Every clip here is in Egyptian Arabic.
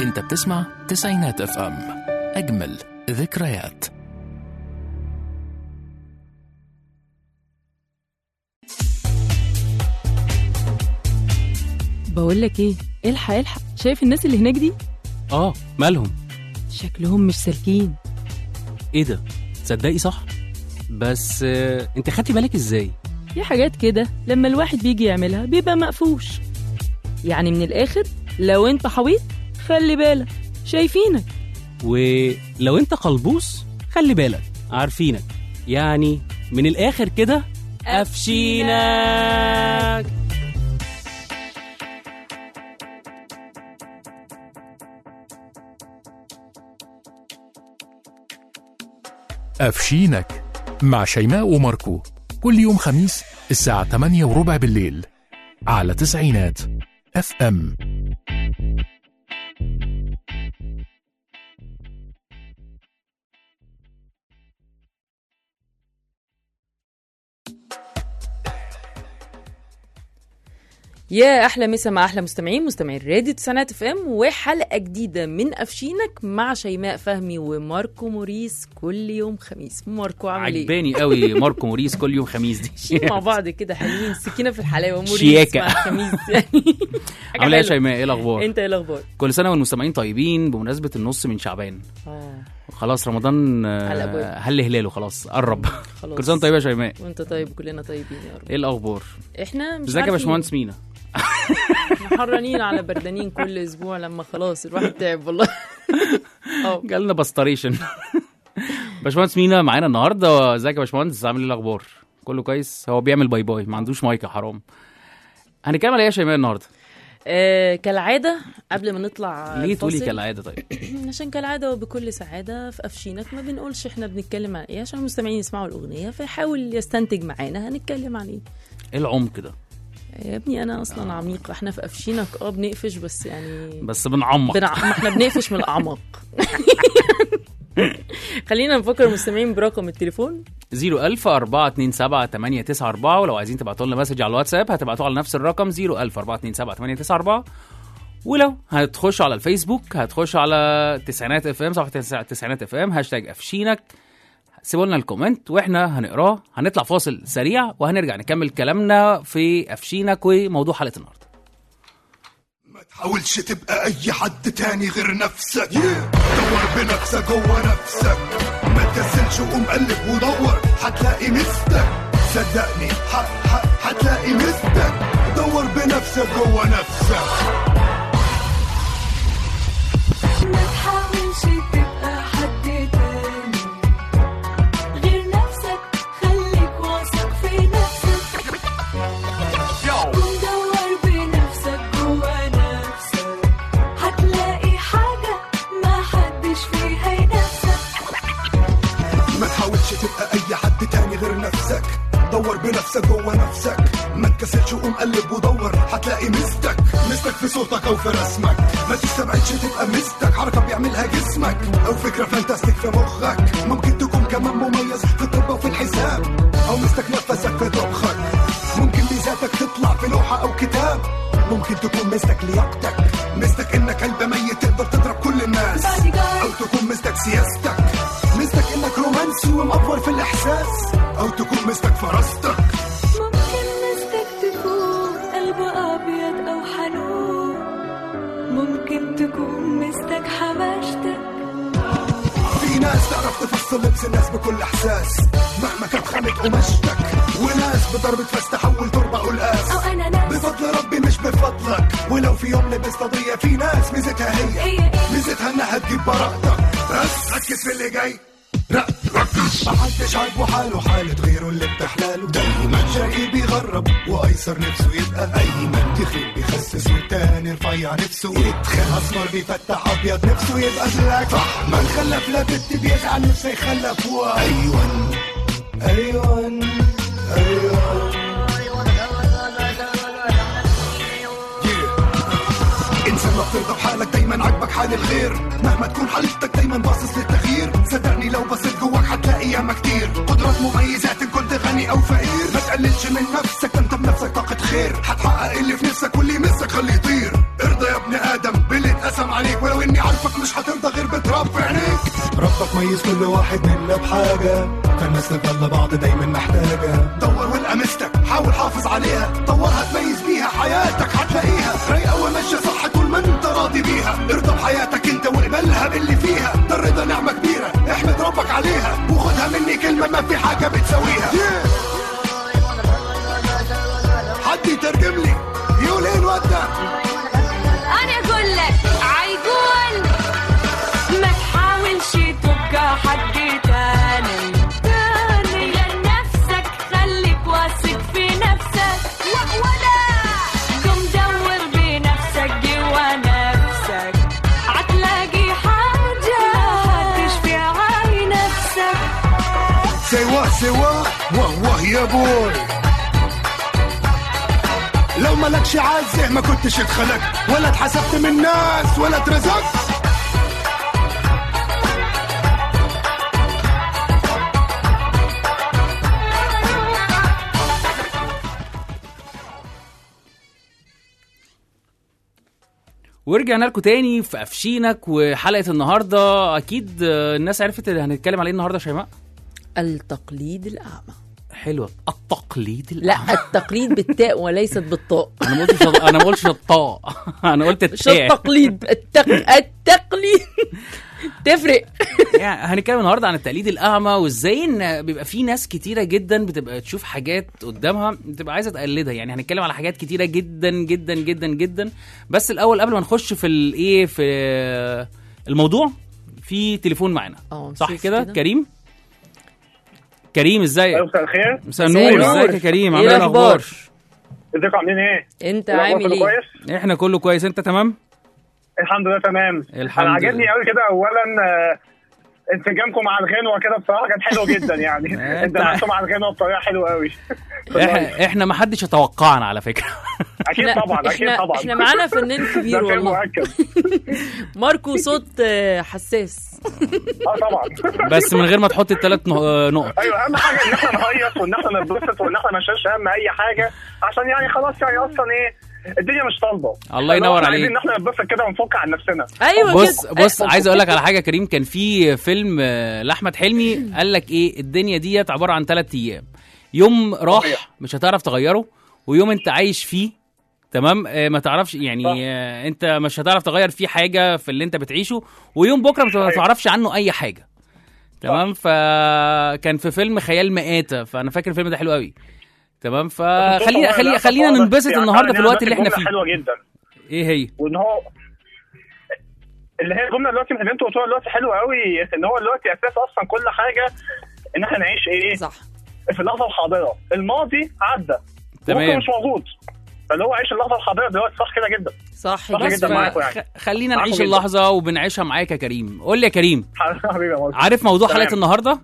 انت بتسمع تسعينات اف ام اجمل ذكريات بقول لك ايه الحق الحق شايف الناس اللي هناك دي اه مالهم شكلهم مش سالكين ايه ده تصدقي صح بس آه، انت خدتي بالك ازاي في حاجات كده لما الواحد بيجي يعملها بيبقى مقفوش يعني من الاخر لو انت حويط خلي بالك شايفينك ولو انت قلبوس خلي بالك عارفينك يعني من الاخر كده قفشينك أفشينك مع شيماء وماركو كل يوم خميس الساعة 8 وربع بالليل على تسعينات اف ام يا احلى مسا مع احلى مستمعين مستمعين راديو تسعينات اف ام وحلقه جديده من افشينك مع شيماء فهمي وماركو موريس كل يوم خميس ماركو عامل ايه عجباني قوي ماركو موريس كل يوم خميس دي ماشيين مع بعض كده حلوين سكينه في الحلاوه موريس شياكة. مع الخميس يعني حاجة عامله ايه يا حلوة. شيماء ايه الاخبار انت ايه الاخبار كل سنه والمستمعين طيبين بمناسبه النص من شعبان اه خلاص رمضان على أبواب. آه، هل هلاله خلاص قرب خلاص كل سنه طيبه يا شيماء وانت طيب كلنا طيبين يا رب ايه الاخبار احنا مش ازيك يا عارفين. باشمهندس مينا احنا حرانين على بردانين كل اسبوع لما خلاص الواحد تعب والله اه جالنا باستريشن باشمهندس مينا معانا النهارده ازيك يا باشمهندس عامل ايه الاخبار كله كويس هو بيعمل باي باي ما عندوش مايك يا حرام هنتكلم على ايه يا شيماء النهارده آه، كالعاده قبل ما نطلع ليه تقولي الفاصل، كالعاده طيب عشان كالعاده وبكل سعاده في قفشينك ما بنقولش احنا بنتكلم عن ايه عشان المستمعين يسمعوا الاغنيه فيحاول يستنتج معانا هنتكلم عن ايه ايه العمق ده يا ابني انا اصلا عميق احنا في قفشينك اه بنقفش بس يعني بس بنعمق بنع... ما احنا بنقفش من الاعماق خلينا نفكر المستمعين برقم التليفون 01000 427 894 ولو عايزين تبعتوا لنا مسج على الواتساب هتبعتوه على نفس الرقم 01000 427 894 ولو هتخشوا على الفيسبوك هتخشوا على تسعينات اف ام صفحه تسع- تسعينات اف ام هاشتاج افشينك سيبوا لنا الكومنت واحنا هنقراه هنطلع فاصل سريع وهنرجع نكمل كلامنا في افشينك وموضوع حلقه النهارده ما تحاولش تبقى اي حد تاني غير نفسك دور بنفسك جوه نفسك ما تكسلش وقوم قلب ودور هتلاقي مستك صدقني ح- ح- هتلاقي مستك دور بنفسك جوه نفسك ما تحاولش تبقى حد تاني غير نفسك خليك واثق في نفسك قوم دور بنفسك جوا نفسك هتلاقي حاجة ما حدش فيها ينافسك ما تحاولش تبقى اي حد تاني غير نفسك دور بنفسك جوه نفسك ما تكسلش وقوم قلب ودور هتلاقي مستك مستك في صوتك او في رسمك ما تستبعدش تبقى مستك حركه بيعملها جسمك او فكره فانتاستيك في مخك ممكن تكون كمان مميز في الطب وفي الحساب او مستك نفسك في طبخك ممكن ميزاتك تطلع في لوحه او كتاب ممكن تكون مستك لياقتك مستك انك قلب ميت تقدر تضرب كل الناس او تكون مستك سياستك مستك انك رومانسي ومأفور في الاحساس او تكون مستك فراستك ممكن مستك تكون قلب أبيض أو حنون ممكن تكون مستك حماشتك في ناس تعرف تفصل لبس الناس بكل احساس مهما كانت خامة قماشتك وناس بضربة فاس تحول تربة قلقاس أو أنا ناس بفضل ربي مش بفضلك ولو في يوم لبست قضية في ناس ميزتها هي هي إيه ميزتها انها تجيب براءتك بس ركز في اللي جاي لا ركز محدش عاجبه حاله حالة غيره اللي بتحلاله دايما شقي بيغرب وايسر نفسه يبقى ايمن تخيل بيخسس والتاني رفيع نفسه يتخن اسمر بيفتح ابيض نفسه يبقى بلاك صح من خلف لا بنت بيزعل نفسه يخلف ايوان ايوان ايوان انسان ما بترضى بحالك دايما عاجبك حال الغير مهما تكون حالتك دايما باصص للتغيير صدقني لو بصيت جواك هتلاقي ياما كتير قدرات مميزات ان كنت غني او فقير ما تقللش من نفسك ده انت بنفسك طاقة خير هتحقق اللي في نفسك واللي يمسك خليه يطير ارضى يا ابن ادم باللي اتقسم عليك ولو اني تشوفك مش هترضى غير بتربي عينيك ربك ميز كل واحد منا بحاجة فالناس تفضل بعض دايما محتاجة دور والقى مستك حاول حافظ عليها طورها تميز بيها حياتك هتلاقيها رايقة وماشية صح طول ما انت راضي بيها ارضى بحياتك انت واقبلها باللي فيها ده الرضا نعمة كبيرة احمد ربك عليها وخدها مني كلمة ما في حاجة بتساويها yeah. حد يترجم لي يقول ايه الواد ده انا اقول لك عيقول ما تحاولش تبقى حد تاني تاني لنفسك خليك واثق في نفسك ولا قم دور بنفسك جوا نفسك هتلاقي حاجة هتشفي عاي نفسك سوا سوا واه واه يا بوي لو مالكش عزه ما كنتش اتخلقت ولا اتحسبت من الناس ولا اترزقت ورجعنا لكم تاني في قفشينك وحلقه النهارده اكيد آه، الناس عرفت اللي هنتكلم عليه النهارده يا شيماء التقليد الأعمى حلوه التقليد لا الأعمى. التقليد بالتاء وليست بالطاء انا ما قلتش انا ما قلتش الطاء انا قلت مش التاء التقليد التق... التقليد تفرق يعني هنتكلم النهارده عن التقليد الاعمى وازاي ان بيبقى في ناس كتيره جدا بتبقى تشوف حاجات قدامها بتبقى عايزه تقلدها يعني هنتكلم على حاجات كتيره جدا جدا جدا جدا بس الاول قبل ما نخش في الايه في الموضوع في تليفون معانا اه صح نشوف كده كريم كريم ازيك ايوه مساء الخير مساء مساء النور النور. ازيك يا كريم إيه عامل ايه الأخبار؟ الاخبار ازيكم عاملين ايه؟ انت الأخبار عامل كله ايه كويس؟ احنا كله كويس انت تمام الحمد لله تمام الحمد انا عجبني لله. قوي كده اولا آه، انسجامكم مع الغنوه كده بصراحه كانت حلوه جدا يعني أنت- اندمجتوا مع الغنوه بطريقه حلوه قوي احنا احنا ما حدش يتوقعنا على فكره اكيد احنا طبعا اكيد احنا, طبعا احنا معانا فنان كبير ده شيء والله مؤكد ماركو صوت آه، حساس اه طبعا بس من غير ما تحط الثلاث نقط ايوه اهم حاجه ان احنا نهيص وان احنا نتبسط وان احنا ما نشيلش هم اي حاجه عشان يعني خلاص يعني اصلا ايه الدنيا مش طالبه الله ينور إحنا عليك. عايزين ان احنا نتبسط كده ونفك عن نفسنا ايوه بص كده بص عايز اقول لك على حاجه يا كريم كان في فيلم آه، لاحمد حلمي قال لك ايه الدنيا ديت عباره عن ثلاث ايام يوم راح صحيح. مش هتعرف تغيره ويوم انت عايش فيه تمام آه، ما تعرفش يعني صح. آه، انت مش هتعرف تغير فيه حاجه في اللي انت بتعيشه ويوم بكره ما صحيح. تعرفش عنه اي حاجه تمام فكان في فيلم خيال مآتة فانا فاكر الفيلم ده حلو قوي تمام فخلينا خلينا خلينا ننبسط يعني النهارده في فعلاً الوقت اللي احنا جملة فيه حلوه جدا ايه هي وان هو اللي هي الجمله دلوقتي اللي انتوا قلتوها دلوقتي حلوه قوي ان هو دلوقتي اساس اصلا كل حاجه ان احنا نعيش ايه صح في اللحظه الحاضره الماضي عدى تمام. ممكن مش موجود فاللي هو عيش اللحظه الحاضره دلوقتي صح كده جدا صح صح جدا جدا ف- معاكم يعني. خ- خلينا معاكم نعيش جدا. اللحظه وبنعيشها معاك يا كريم قول لي يا كريم حبيبي يا مصر. عارف موضوع تمام. حلقه النهارده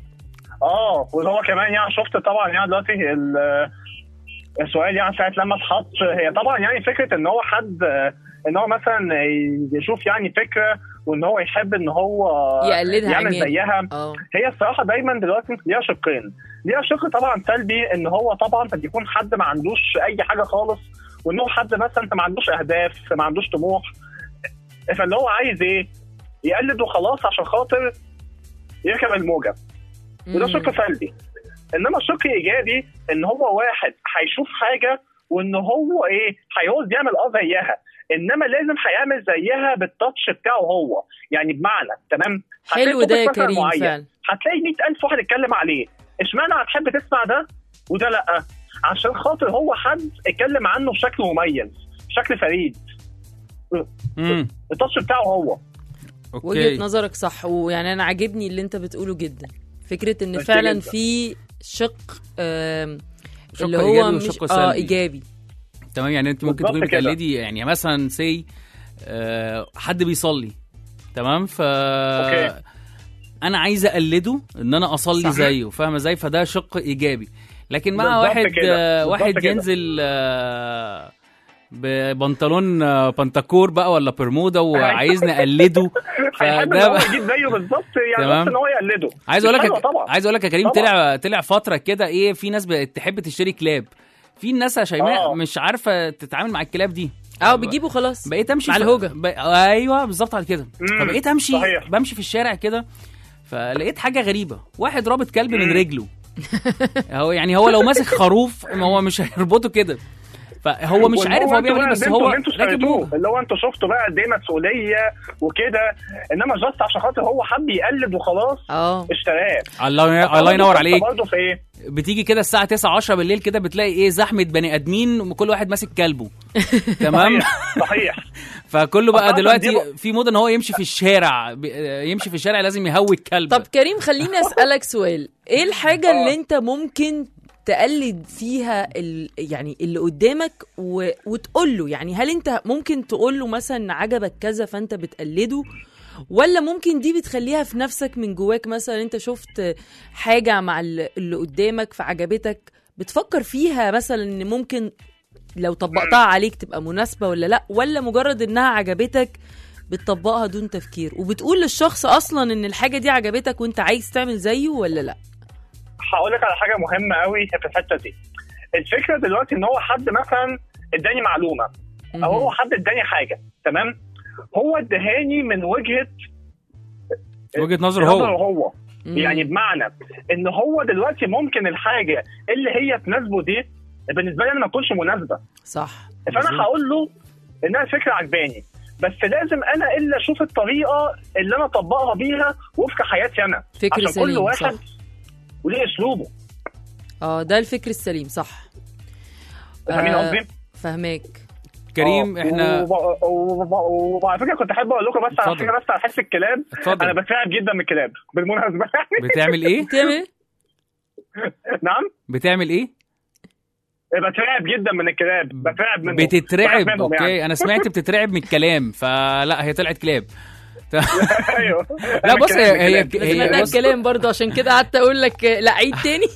اه وهو كمان يعني شفت طبعا يعني دلوقتي ال- السؤال يعني ساعه لما اتحط هي طبعا يعني فكره ان هو حد ان هو مثلا يشوف يعني فكره وان هو يحب ان هو يقلدها يعمل عميان. زيها اه هي الصراحه دايما دلوقتي ليها شقين ليها شق طبعا سلبي ان هو طبعا قد يكون حد ما عندوش اي حاجه خالص وان هو حد مثلا ما عندوش اهداف ما عندوش طموح فاللي هو عايز ايه يقلد وخلاص عشان خاطر يركب الموجه وده مم. شق سلبي انما الشق ايجابي ان هو واحد هيشوف حاجه وان هو ايه هيعوز يعمل اه زيها انما لازم هيعمل زيها بالتاتش بتاعه هو يعني بمعنى تمام هتلاقي حلو ده يا توبيك مثلاً كريم معين. فعلا هتلاقي 100000 واحد اتكلم عليه اشمعنى هتحب تسمع ده وده لا عشان خاطر هو حد اتكلم عنه بشكل مميز بشكل فريد امم التاتش بتاعه هو وجهه اوكي نظرك صح ويعني انا عاجبني اللي انت بتقوله جدا فكره ان ميرسي فعلا جدا. في شق آم، شق اللي إيجابي هو مش وشق اه سلبي. ايجابي تمام يعني انت ممكن بالظبط تكوني كده. بتقلدي يعني مثلا سي آه حد بيصلي تمام ف أوكي. انا عايز اقلده ان انا اصلي صح. زيه فاهمه ازاي فده شق ايجابي لكن مع بالظبط واحد كده. آه بالظبط واحد كده. ينزل آه ببنطلون آه، بنتكور بقى ولا برمودا وعايزني اقلده هيحب فده ان هو بقى- يجيب زيه بالظبط يعني تمام. بس ان هو يقلده عايز اقول حلوة لك طبعا عايز اقول لك يا كريم طبعا. طلع طلع فتره كده ايه في ناس بقت تحب تشتري كلاب في ناس يا شيماء آه. مش عارفه تتعامل مع الكلاب دي اه بتجيبه خلاص بقيت امشي مع في- الهوجة. ب... ايوه بالظبط على كده مم، فبقيت امشي صحيح. بمشي في الشارع كده فلقيت حاجه غريبه واحد رابط كلب من رجله هو يعني هو لو ماسك خروف ما هو مش هيربطه كده فهو مش عارف هو بيعمل ايه بس هو انتوا راكب اشتريتوه موجة. اللي هو انتوا شفتوا بقى قد ايه مسؤوليه وكده انما جاست عشان خاطر هو حب يقلد وخلاص اه اشتراه الله الله ينور عليك برضه في ايه؟ بتيجي كده الساعه 9 10 بالليل كده بتلاقي ايه زحمه بني ادمين وكل واحد ماسك كلبه تمام صحيح صحيح فكله بقى أصلاً دلوقتي دي بقى- في موضه ان هو يمشي في الشارع ب- يمشي في الشارع لازم يهوي الكلب طب كريم خليني اسالك سؤال ايه الحاجه آه. اللي انت ممكن تقلد فيها ال... يعني اللي قدامك و... وتقول له يعني هل انت ممكن تقول له مثلا عجبك كذا فانت بتقلده ولا ممكن دي بتخليها في نفسك من جواك مثلا انت شفت حاجه مع ال- اللي قدامك فعجبتك بتفكر فيها مثلا ان ممكن لو طبقتها عليك تبقى مناسبه ولا لا ولا مجرد انها عجبتك بتطبقها دون تفكير وبتقول للشخص اصلا ان الحاجه دي عجبتك وانت عايز تعمل زيه ولا لا هقول لك على حاجه مهمه قوي في الحته دي الفكره دلوقتي ان هو حد مثلا اداني معلومه او هو حد اداني حاجه تمام هو ادهاني من وجهه وجهه نظره نظره هو هو مم. يعني بمعنى ان هو دلوقتي ممكن الحاجه اللي هي تناسبه دي بالنسبه لي انا ما تكونش مناسبه صح فانا هقول له انها الفكره عجباني بس لازم انا الا اشوف الطريقه اللي انا اطبقها بيها وفق حياتي انا فكر عشان كل سليم واحد صح وليه اسلوبه اه ده الفكر السليم صح فاهمين آه، قصدي؟ فهماك كريم آه، احنا وب- وب- وعلى فكره كنت احب اقول لكم بس على اتفضل. حاجه بس على حس الكلاب اتفضل. انا بترعب جدا من الكلاب بالمناسبه بتعمل ايه بتعمل ايه؟ نعم بتعمل ايه بترعب جدا من الكلاب بترعب منهم بتترعب بخاف منهم اوكي يعني. انا سمعت بتترعب من الكلام فلا هي طلعت كلاب ايوه لا بص هي هي, كلاب. هي سمعنا بص الكلام برضه عشان كده قعدت اقول لك لا عيد تاني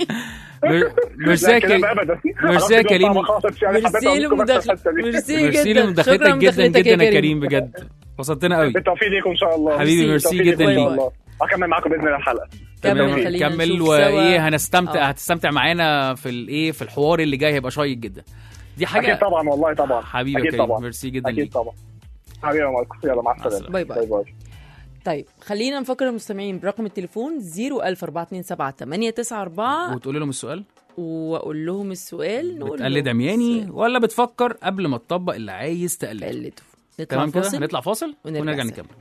مش لا زي كلاب كل- ابدا مش زي كريم. ميرسي لمداخلة ميرسي ميرسي جدا لمداخلتك شكرا جدا لمداخلتك جدا يا يا كريم بجد وصلتنا قوي بالتوفيق ليكم ان شاء الله حبيبي ميرسي. ميرسي بالتوفيق جدا ليكم إن شاء ليك الله. هكمل معاكم باذن الله الحلقه كمل تمام خلينا كمل نشوف وايه سوا. هنستمتع آه. هتستمتع معانا في الايه في الحوار اللي جاي هيبقى شيق جدا دي اكيد حاجه طبعا والله طبعا حبيبي يا اكيد كريم طبعا ميرسي جدا اكيد ليك طبعا حبيبي يا ماركو يلا مع السلامة. السلامه باي باي. باي باي طيب خلينا نفكر المستمعين برقم التليفون 01427 وتقول لهم السؤال واقول لهم السؤال نقول بتقلد لهم عمياني السؤال. ولا بتفكر قبل ما تطبق اللي عايز تقلده قلده نطلع تمام كده فاصل هنطلع فاصل ونرجع ونرجع سوا. نكمل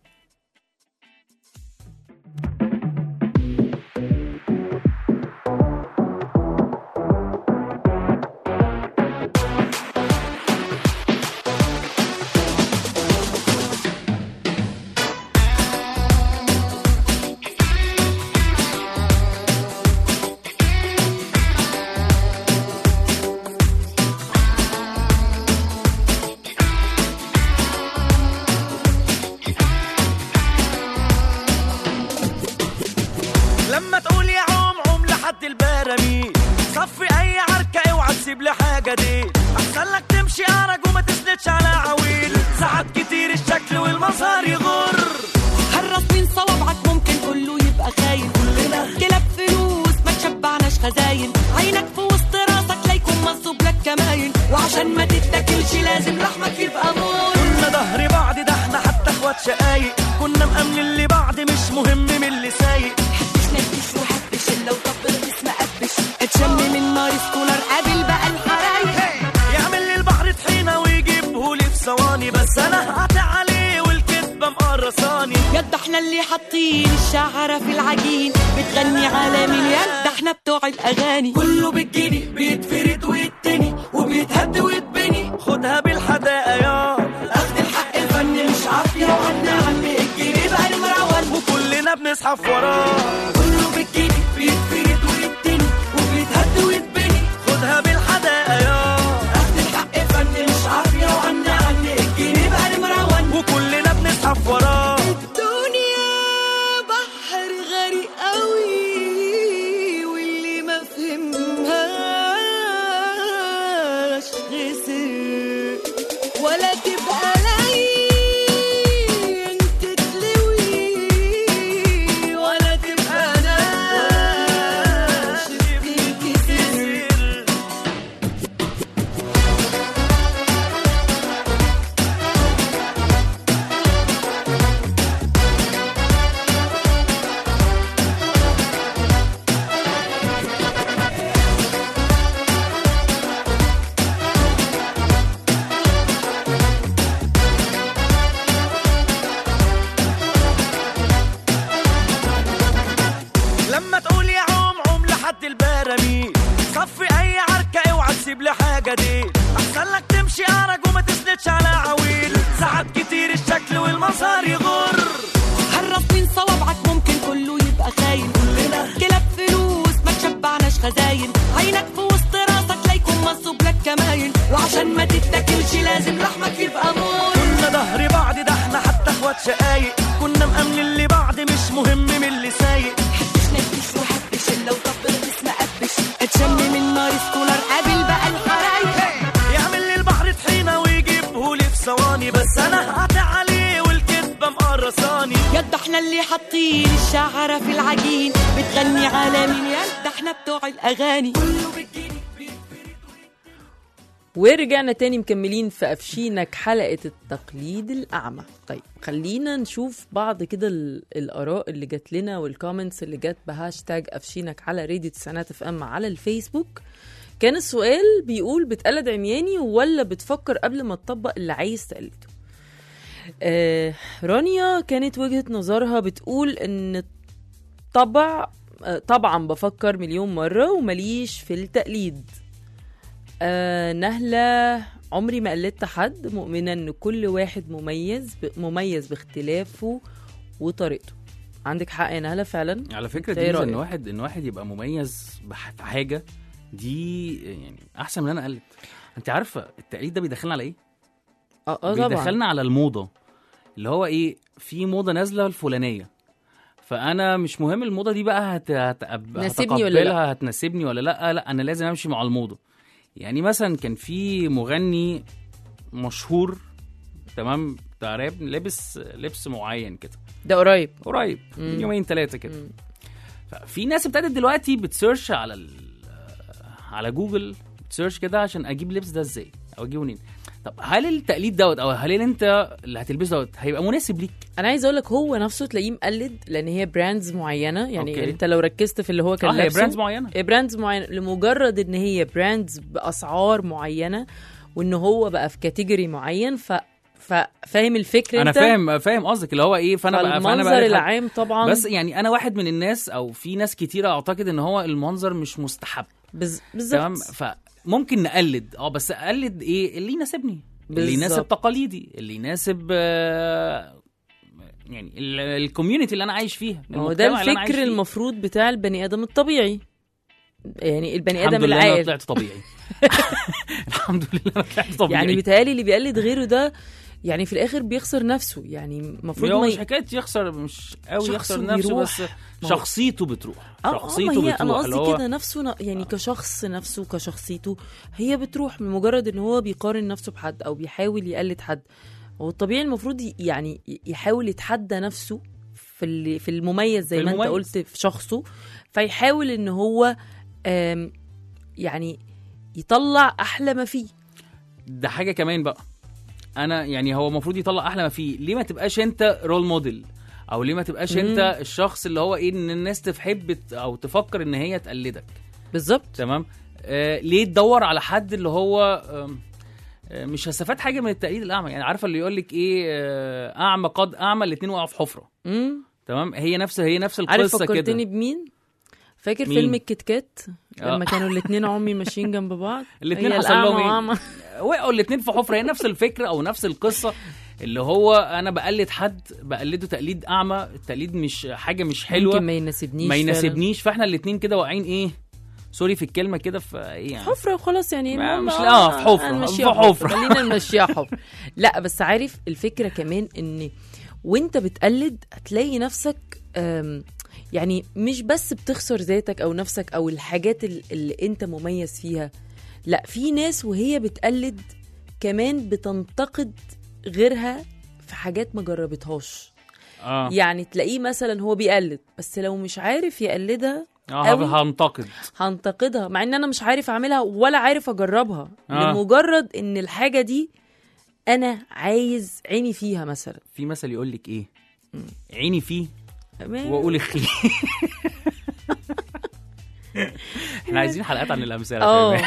لما تقول يا عوم عوم لحد البراميل صفي اي عركة اوعى تسيب لي حاجة دي احسن لك تمشي ارج وما تسندش على عويل ساعات كتير الشكل والمظهر يغر هرب من صوابعك ممكن كله يبقى خاين كلنا كلاب فلوس ما تشبعناش خزاين عينك في وسط راسك لا يكون منصوب لك كماين وعشان ما تتاكلش لازم لحمك يبقى مول كنا ظهر بعض ده احنا حتى اخوات شقايق كنا مأمنين لبعض مش مهم من اللي سايق حبش نكش وحبش الا وطب الجسم قبش اتشم من نار سكولر قابل بقى الحرايق يعمل لي البحر طحينة ويجيبه لي في ثواني بس انا هقطع عليه والكذبة مقرصاني يد احنا اللي حاطين الشعرة في العجين بتغني على مليان ده احنا بتوع الاغاني كله بالجني بيتفرد ويتني وبيتهد ويتبني خدها بالحداقة يا اخد الحق الفن مش عافية وعنا عم الجنيه بقى المروان وكلنا بنزحف وراه كله بالجنيه بيتفرد ويتني وبيتهد ويتبني خدها بالحداقة يا اخد الحق الفن مش عافية وعنا عم الجنيه بقى المروان وكلنا بنزحف وراه الدنيا بحر غريق قوي واللي ما فهمهاش خسر ولا تبقى لين تتلوي ولا تبقى ناشف تنكسر تمشي أعرج وما تسندش على عويل ساعات كتير الشكل والمظهر يغر حرص من صوابعك ممكن كله يبقى خاين كلاب فلوس ما تشبعناش خزاين عينك في وسط راسك لا يكون منصوب لك كماين وعشان ما تتاكلش لازم لحمك يبقى مور كنا ظهر بعض ده احنا حتى اخوات شقايق كنا مأمنين لبعض مش مهم من اللي سايق حبش نكش وحبش الا وطبل اسم قبش اتشم من نار سكولر قابل بقى الحرايق يعمل لي البحر طحينة ويجيبه لي في ثواني بس انا هقطع عليه والكذبة مقرصاني يد احنا اللي حاطين الشعرة في العجين بتغني على مين يد احنا بتوع الاغاني كله بتجيني ورجعنا تاني مكملين في أفشينك حلقة التقليد الأعمى طيب خلينا نشوف بعض كده ال- الآراء اللي جات لنا والكومنتس اللي جات بهاشتاج أفشينك على راديو تسعينات اف ام على الفيسبوك كان السؤال بيقول بتقلد عمياني ولا بتفكر قبل ما تطبق اللي عايز تقلده آه رانيا كانت وجهة نظرها بتقول ان طبع آه، طبعا بفكر مليون مرة ومليش في التقليد آه نهلة عمري ما قلدت حد مؤمنة ان كل واحد مميز ب... مميز باختلافه وطريقته عندك حق يا نهلة فعلا على فكره إنت إيه دي ان رأيك؟ واحد ان واحد يبقى مميز بح- في حاجه دي يعني احسن من ان انا اقلد انت عارفه التقليد ده بيدخلنا على ايه اه, آه طبعا بيدخلنا على الموضه اللي هو ايه في موضه نازله الفلانيه فانا مش مهم الموضه دي بقى هت... هت... تناسبني ولا لا؟ هتقبلها هتناسبني ولا لا لا انا لازم امشي مع الموضه يعني مثلا كان في مغني مشهور تمام بتاع راب لابس لبس معين كده ده قريب قريب مم. من يومين ثلاثه كده مم. ففي ناس ابتدت دلوقتي بتسيرش على ال... على جوجل بتسيرش كده عشان اجيب لبس ده ازاي او اجيبه منين طب هل التقليد دوت او هل انت اللي هتلبسه دوت هيبقى مناسب ليك انا عايزه اقول لك هو نفسه تلاقيه مقلد لان هي براندز معينه يعني أوكي. أوكي. انت لو ركزت في اللي هو كان اه هي لابسه براندز معينه إيه براندز معينه لمجرد ان هي براندز باسعار معينه وان هو بقى في كاتيجوري معين ف ففاهم الفكره انا انت فاهم فاهم قصدك اللي هو ايه فانا بقى فانا المنظر بقى العام طبعا بس يعني انا واحد من الناس او في ناس كتيره اعتقد ان هو المنظر مش مستحب بز... تمام بالظبط فممكن نقلد اه بس اقلد ايه اللي يناسبني اللي بالظبط. يناسب تقاليدي اللي يناسب آه، يعني ال- الكوميونتي اللي انا عايش فيها ما هو ده المجتمع اللي أنا عايش الفكر فيه. المفروض بتاع البني ادم الطبيعي يعني البني ادم الحمد لله انا العاقل طلعت طبيعي الحمد لله انا طلعت طبيعي يعني بيتهيألي اللي بيقلد غيره ده يعني في الاخر بيخسر نفسه يعني المفروض هو ما مش ي... حكايه يخسر مش قوي شخصه يخسر نفسه بيروح. بس ما هو- شخصيته بتروح اه آه، ما شخصيته هي بتروح انا اللي قصدي هو- كده نفسه ن- يعني كشخص نفسه كشخصيته هي بتروح من مجرد ان هو بيقارن نفسه بحد او بيحاول يقلد حد هو الطبيعي المفروض ي- يعني ي- يحاول يتحدى نفسه في اللي في المميز زي في ما انت المميز. قلت في شخصه فيحاول ان هو آم، يعني يطلع احلى ما فيه ده حاجه كمان بقى انا يعني هو المفروض يطلع احلى ما فيه ليه ما تبقاش انت رول موديل او ليه ما تبقاش مم. انت الشخص اللي هو ايه ان الناس تحب ت- او تفكر ان هي تقلدك بالظبط تمام آه ليه تدور على حد اللي هو آم، آه مش هستفاد حاجه من التقليد الاعمى يعني عارفه اللي يقول لك ايه آه اعمى قد اعمى الاثنين وقعوا في حفره امم تمام هي نفس هي نفس عارف القصه فكرتني كده بمين فاكر مين؟ فيلم الكيت كات آه. لما كانوا الاثنين عمي ماشيين جنب بعض الاتنين هي حصل لهم الأعمى إيه؟ وأعمى. وقعوا الاثنين في حفره هي نفس الفكره او نفس القصه اللي هو انا بقلد حد بقلده تقليد اعمى التقليد مش حاجه مش حلوه ممكن ما يناسبنيش ما فعلاً. يناسبنيش فاحنا الاثنين كده واقعين ايه سوري في الكلمه كده في ايه يعني حفره وخلاص يعني ما- المهم مش- آه، في حفرة، هنمشيها في حفرة. خلينا نمشيها حفره لا بس عارف الفكره كمان ان وانت بتقلد هتلاقي نفسك أم، يعني مش بس بتخسر ذاتك او نفسك او الحاجات ال- اللي انت مميز فيها لا في ناس وهي بتقلد كمان بتنتقد غيرها في حاجات ما جربتهاش اه, يعني تلاقيه مثلا هو بيقلد بس لو مش عارف يقلدها آه أوي. هنتقد هنتقدها مع ان انا مش عارف اعملها ولا عارف اجربها آه. آه. لمجرد ان الحاجه دي انا عايز عيني فيها مثلا في مثل يقول لك ايه عيني فيه ما- واقول اخي احنا عايزين حلقات عن الامثله اه فاهم؟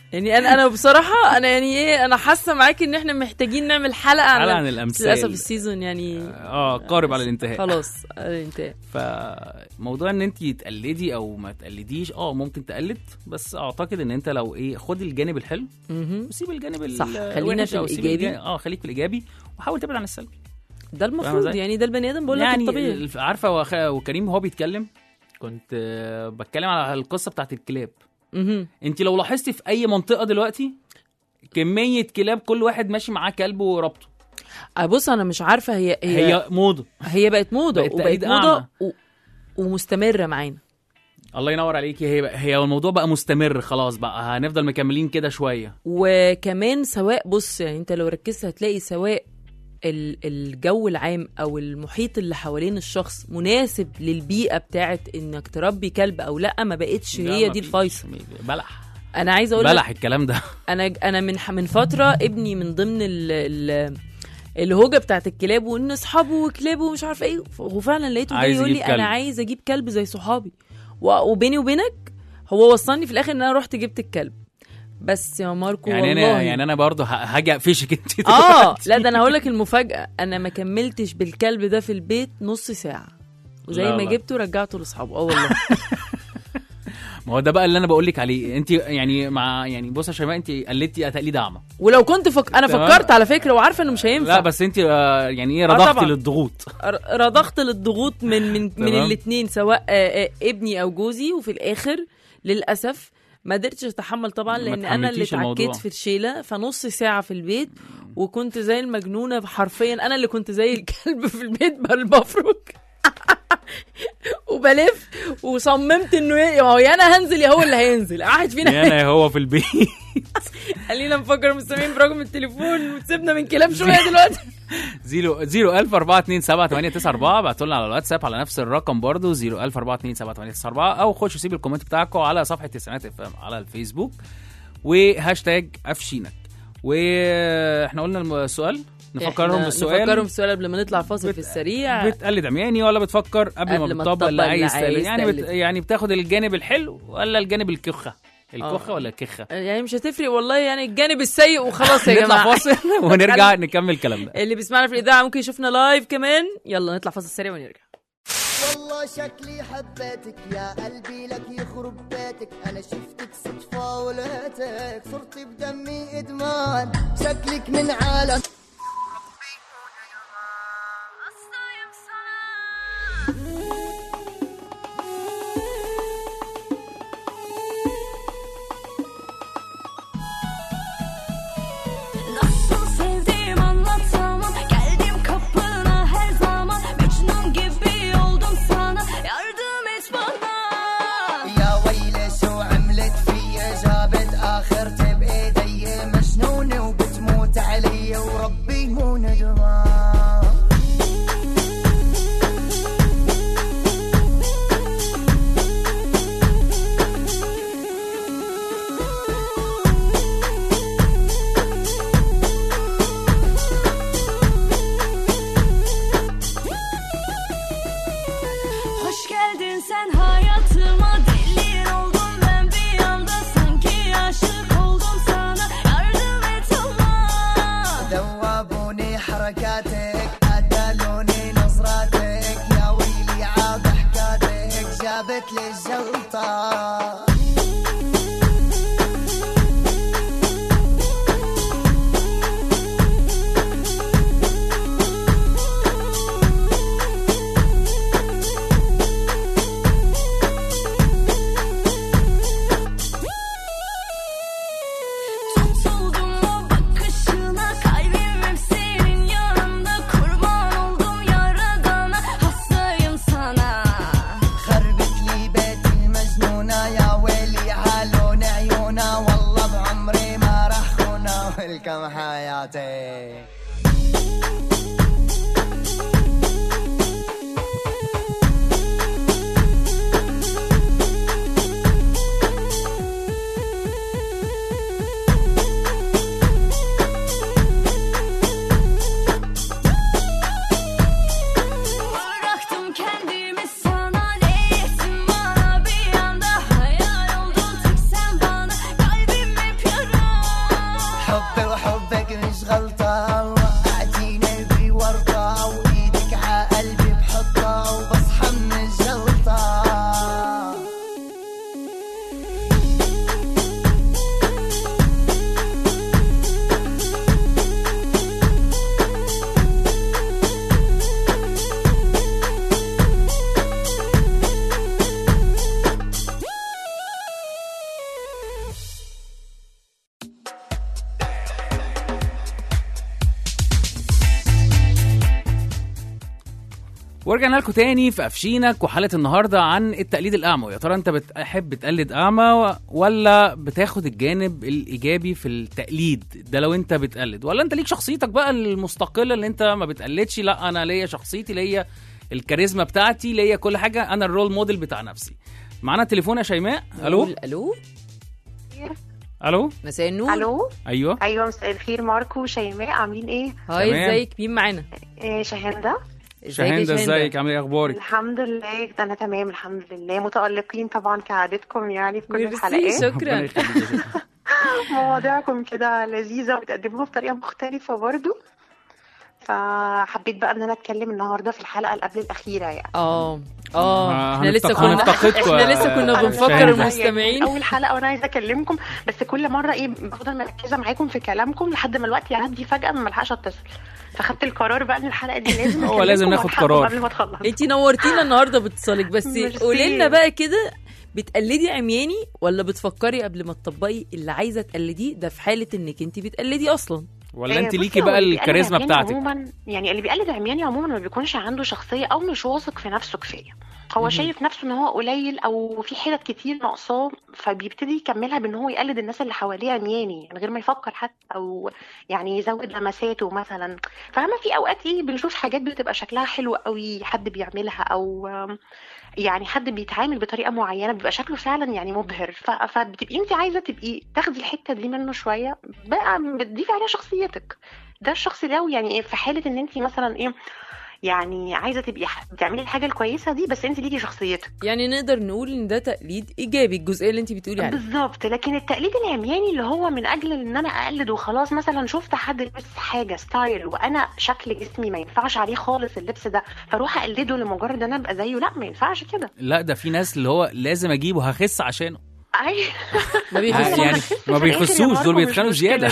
يعني انا انا بصراحه انا يعني ايه انا حاسه معاك ان احنا محتاجين نعمل حلقه عن حلقة عن بس الامثال للاسف السيزون يعني اه قارب على الانتهاء خلاص الانتهاء فموضوع ان انت تقلدي او ما تقلديش اه ممكن تقلد بس اعتقد ان انت لو ايه خد الجانب الحلو مهم. وسيب الجانب ال- صح، خلينا الوحش في أو سيب الإيجابي. الجانب- اه خليك في الايجابي وحاول تبعد عن السلبي ده فاهمة المفروض إزاي؟ يعني ده البني ادم بقول لك يعني الطبيعي الف- عارفه وخ... وكريم وهو بيتكلم كنت آه، بتكلم على القصه بتاعت الكلاب مهم. انت لو لاحظتي في اي منطقه دلوقتي كميه كلاب كل واحد ماشي معاه كلب وربطه آه، بص انا مش عارفه هي هي هي موضه هي بقت موضه بقت وبقت تقليد موضه أعمى. و... ومستمره معانا الله ينور عليكي هي بقى هي الموضوع بقى مستمر خلاص بقى هنفضل مكملين كده شويه وكمان سواء بص يعني انت لو ركزت هتلاقي سواء ال- الجو العام او المحيط اللي حوالين الشخص مناسب للبيئه بتاعت انك تربي كلب او لا ما بقتش لا، هي ما دي فيش. الفيصل بلح انا عايزه اقول لك بلح الكلام ده انا انا من من فتره ابني من ضمن ال ال الهوجه بتاعت الكلاب وان اصحابه وكلابه ومش عارفه ايه هو فعلا لقيته جاي عايز يقول لي يجيب كلب. انا عايز اجيب كلب زي صحابي و- وبيني وبينك هو وصلني في الاخر ان انا رحت جبت الكلب بس يا ماركو يعني والله انا يعني انا برضه ه- هاجي اقفشك انت اه دلوقتي. لا ده انا هقول لك المفاجاه انا ما كملتش بالكلب ده في البيت نص ساعه وزي لا ما والله. جبته رجعته لاصحابه اه والله ما هو ده بقى اللي انا بقول لك عليه انت يعني مع يعني بص يا شيماء انت قلدتي تقليد اعمى ولو كنت فك... انا تمام. فكرت على فكره وعارفه انه مش هينفع لا بس انت آه، يعني ايه آه رضختي طبعاً. للضغوط ر- رضخت للضغوط من من من تمام. الاثنين سواء آه، آه، ابني او جوزي وفي الاخر للاسف ما قدرتش اتحمل طبعا ما لان انا اللي تحملتيش الموضوع. اتعكيت في الشيله فنص ساعه في البيت وكنت زي المجنونه حرفيا انا اللي كنت زي الكلب في البيت بل بفرك وبلف وصممت انه يا هو يا انا هنزل يا هو اللي هينزل واحد فينا يعني انا هو في البيت خلينا نفكر مستمعين برقم التليفون وتسيبنا من كلام شويه دلوقتي زيرو زيرو ألف أربعة اتنين سبعة تمانية تسعة أربعة بعتوا لنا على الواتساب على نفس الرقم برضو زيرو ألف أربعة اتنين سبعة تمانية تسعة أربعة أو خشوا سيبوا الكومنت بتاعكم على صفحة تسعينات اف ام على الفيسبوك وهاشتاج أفشينك واحنا قلنا السؤال نفكرهم إحنا بالسؤال نفكرهم بالسؤال قبل ما نطلع فاصل في السريع بتقلد عمياني ولا بتفكر قبل, قبل ما ما بتطبق اللي تطبق اللي عايز عايز تقلد يعني بت... تقلد. يعني بتاخد الجانب الحلو ولا الجانب الكخه الكخه آه. ولا الكخه يعني مش هتفرق والله يعني الجانب السيء وخلاص يا نطلع جماعه فاصل ونرجع نكمل كلامنا اللي بيسمعنا في الاذاعه ممكن يشوفنا لايف كمان يلا نطلع فاصل سريع ونرجع والله شكلي حبيتك يا قلبي لك يخرب بيتك انا شفتك صدفة ولقيتك صرت بدمي ادمان شكلك من عالم Nasıl sevdiğim anlatamam Geldim kapına her zaman Mecnun gibi oldum sana Yardım et bana يا ويلي شو عملت فيا جابت اخرتي بايدي مجنونة وبتموت علي وربي مو ندمان Hoş geldin sen hayatıma Deli oldum ben bir anda Sanki aşık oldum sana Yardım et Allah ذوبوني حركاتك قتلوني نظراتك يا ويلي عاد حكاتك جابت لي الجلطة Tutuldum o bakışına Kalbim hep senin yanında Kurban oldum yaradana Hastayım sana خربت لي بيت المجنونة يا ويلي عالون عيونا والله بعمري ما راح خونا ولكم حياتي Bıraktım kendimi sana Ne ettin bana bir anda Hayal oldun tek sen bana Kalbim hep ورجعنا لكم تاني في قفشينك وحلقه النهارده عن التقليد الاعمى يا ترى انت بتحب تقلد اعمى ولا بتاخد الجانب الايجابي في التقليد ده لو انت بتقلد ولا انت ليك شخصيتك بقى المستقله اللي انت ما بتقلدش لا انا ليا شخصيتي ليا الكاريزما بتاعتي ليا كل حاجه انا الرول موديل بتاع نفسي معانا التليفون يا شيماء الو نقول الو الو مساء النور الو ايوه ايوه مساء الخير ماركو وشيماء عاملين ايه؟ هاي تمام. ازيك مين معانا إيه شهندة ازيك يا شاهندة شاهندة؟ ازيك عامل ايه اخبارك الحمد لله انا تمام الحمد لله متألقين طبعا كعادتكم يعني في كل ميرسي الحلقات ربنا شكرا يخليك يا شيماء. مواضيعكم كده لذيذة وبتقدموها بطريقة مختلفة برضو فحبيت بقى ان انا اتكلم النهارده في الحلقة اللي قبل الأخيرة يعني اه اه آه، احنا لسه هنفتق- كنا هنفتقدكم احنا يا لسه كنا أنا بنفكر شاهندة. المستمعين اول حلقه وانا عايزه اكلمكم بس كل مره ايه بفضل مركزه معاكم في كلامكم لحد ما الوقت يعدي فجاه ما ملحقش اتصل فخدت القرار بقى ان الحلقه دي لازم هو لازم أكلمكم ناخد وألحقكم قرار. قبل ما تخلص انتي نورتينا النهارده باتصالك بس ميرسي. قولي لنا بقى كده بتقلدي عمياني ولا بتفكري قبل ما تطبقي اللي عايزه تقلديه ده في حاله انك انت بتقلدي اصلا ولا آه، انت بصي، ليكي هو بقى اللي بيقلد الكاريزما عمياني بتاعتك عموما يعني اللي بيقلد عمياني عموما ما بيكونش عنده شخصيه او مش واثق في نفسه كفايه هو شايف نفسه ان هو قليل او في حتت كتير ناقصاه فبيبتدي يكملها بان هو يقلد الناس اللي حواليه عمياني من غير ما يفكر حتى او يعني يزود لمساته مثلا فاهمه في اوقات ايه بنشوف حاجات بتبقى شكلها حلو قوي حد بيعملها او آم، يعني حد بيتعامل بطريقه معينه بيبقى شكله فعلا يعني مبهر ف- فبتبقي انت عايزه تبقي تاخدي الحته دي منه شويه بقى بتضيفي عليها شخصيتك ده الشخص ده يعني ايه في حاله ان انت مثلا ايه يعني عايزه تبقي ح- بتعملي الحاجه الكويسه دي بس انت ليكي شخصيتك يعني نقدر نقول ان ده تقليد ايجابي الجزئيه اللي انت بتقولي عليها بالظبط لكن التقليد العمياني اللي هو من اجل ان انا اقلد وخلاص مثلا شفت حد لابس حاجه ستايل وانا شكل جسمي ما ينفعش عليه خالص اللبس ده فاروح اقلده لمجرد ان انا ابقى زيه لا ما ينفعش كده لا ده في ناس اللي هو لازم اجيبه هخس عشانه اي ما آه، بيخسوش يعني ما بيخسوش دول بيتخانقوا زياده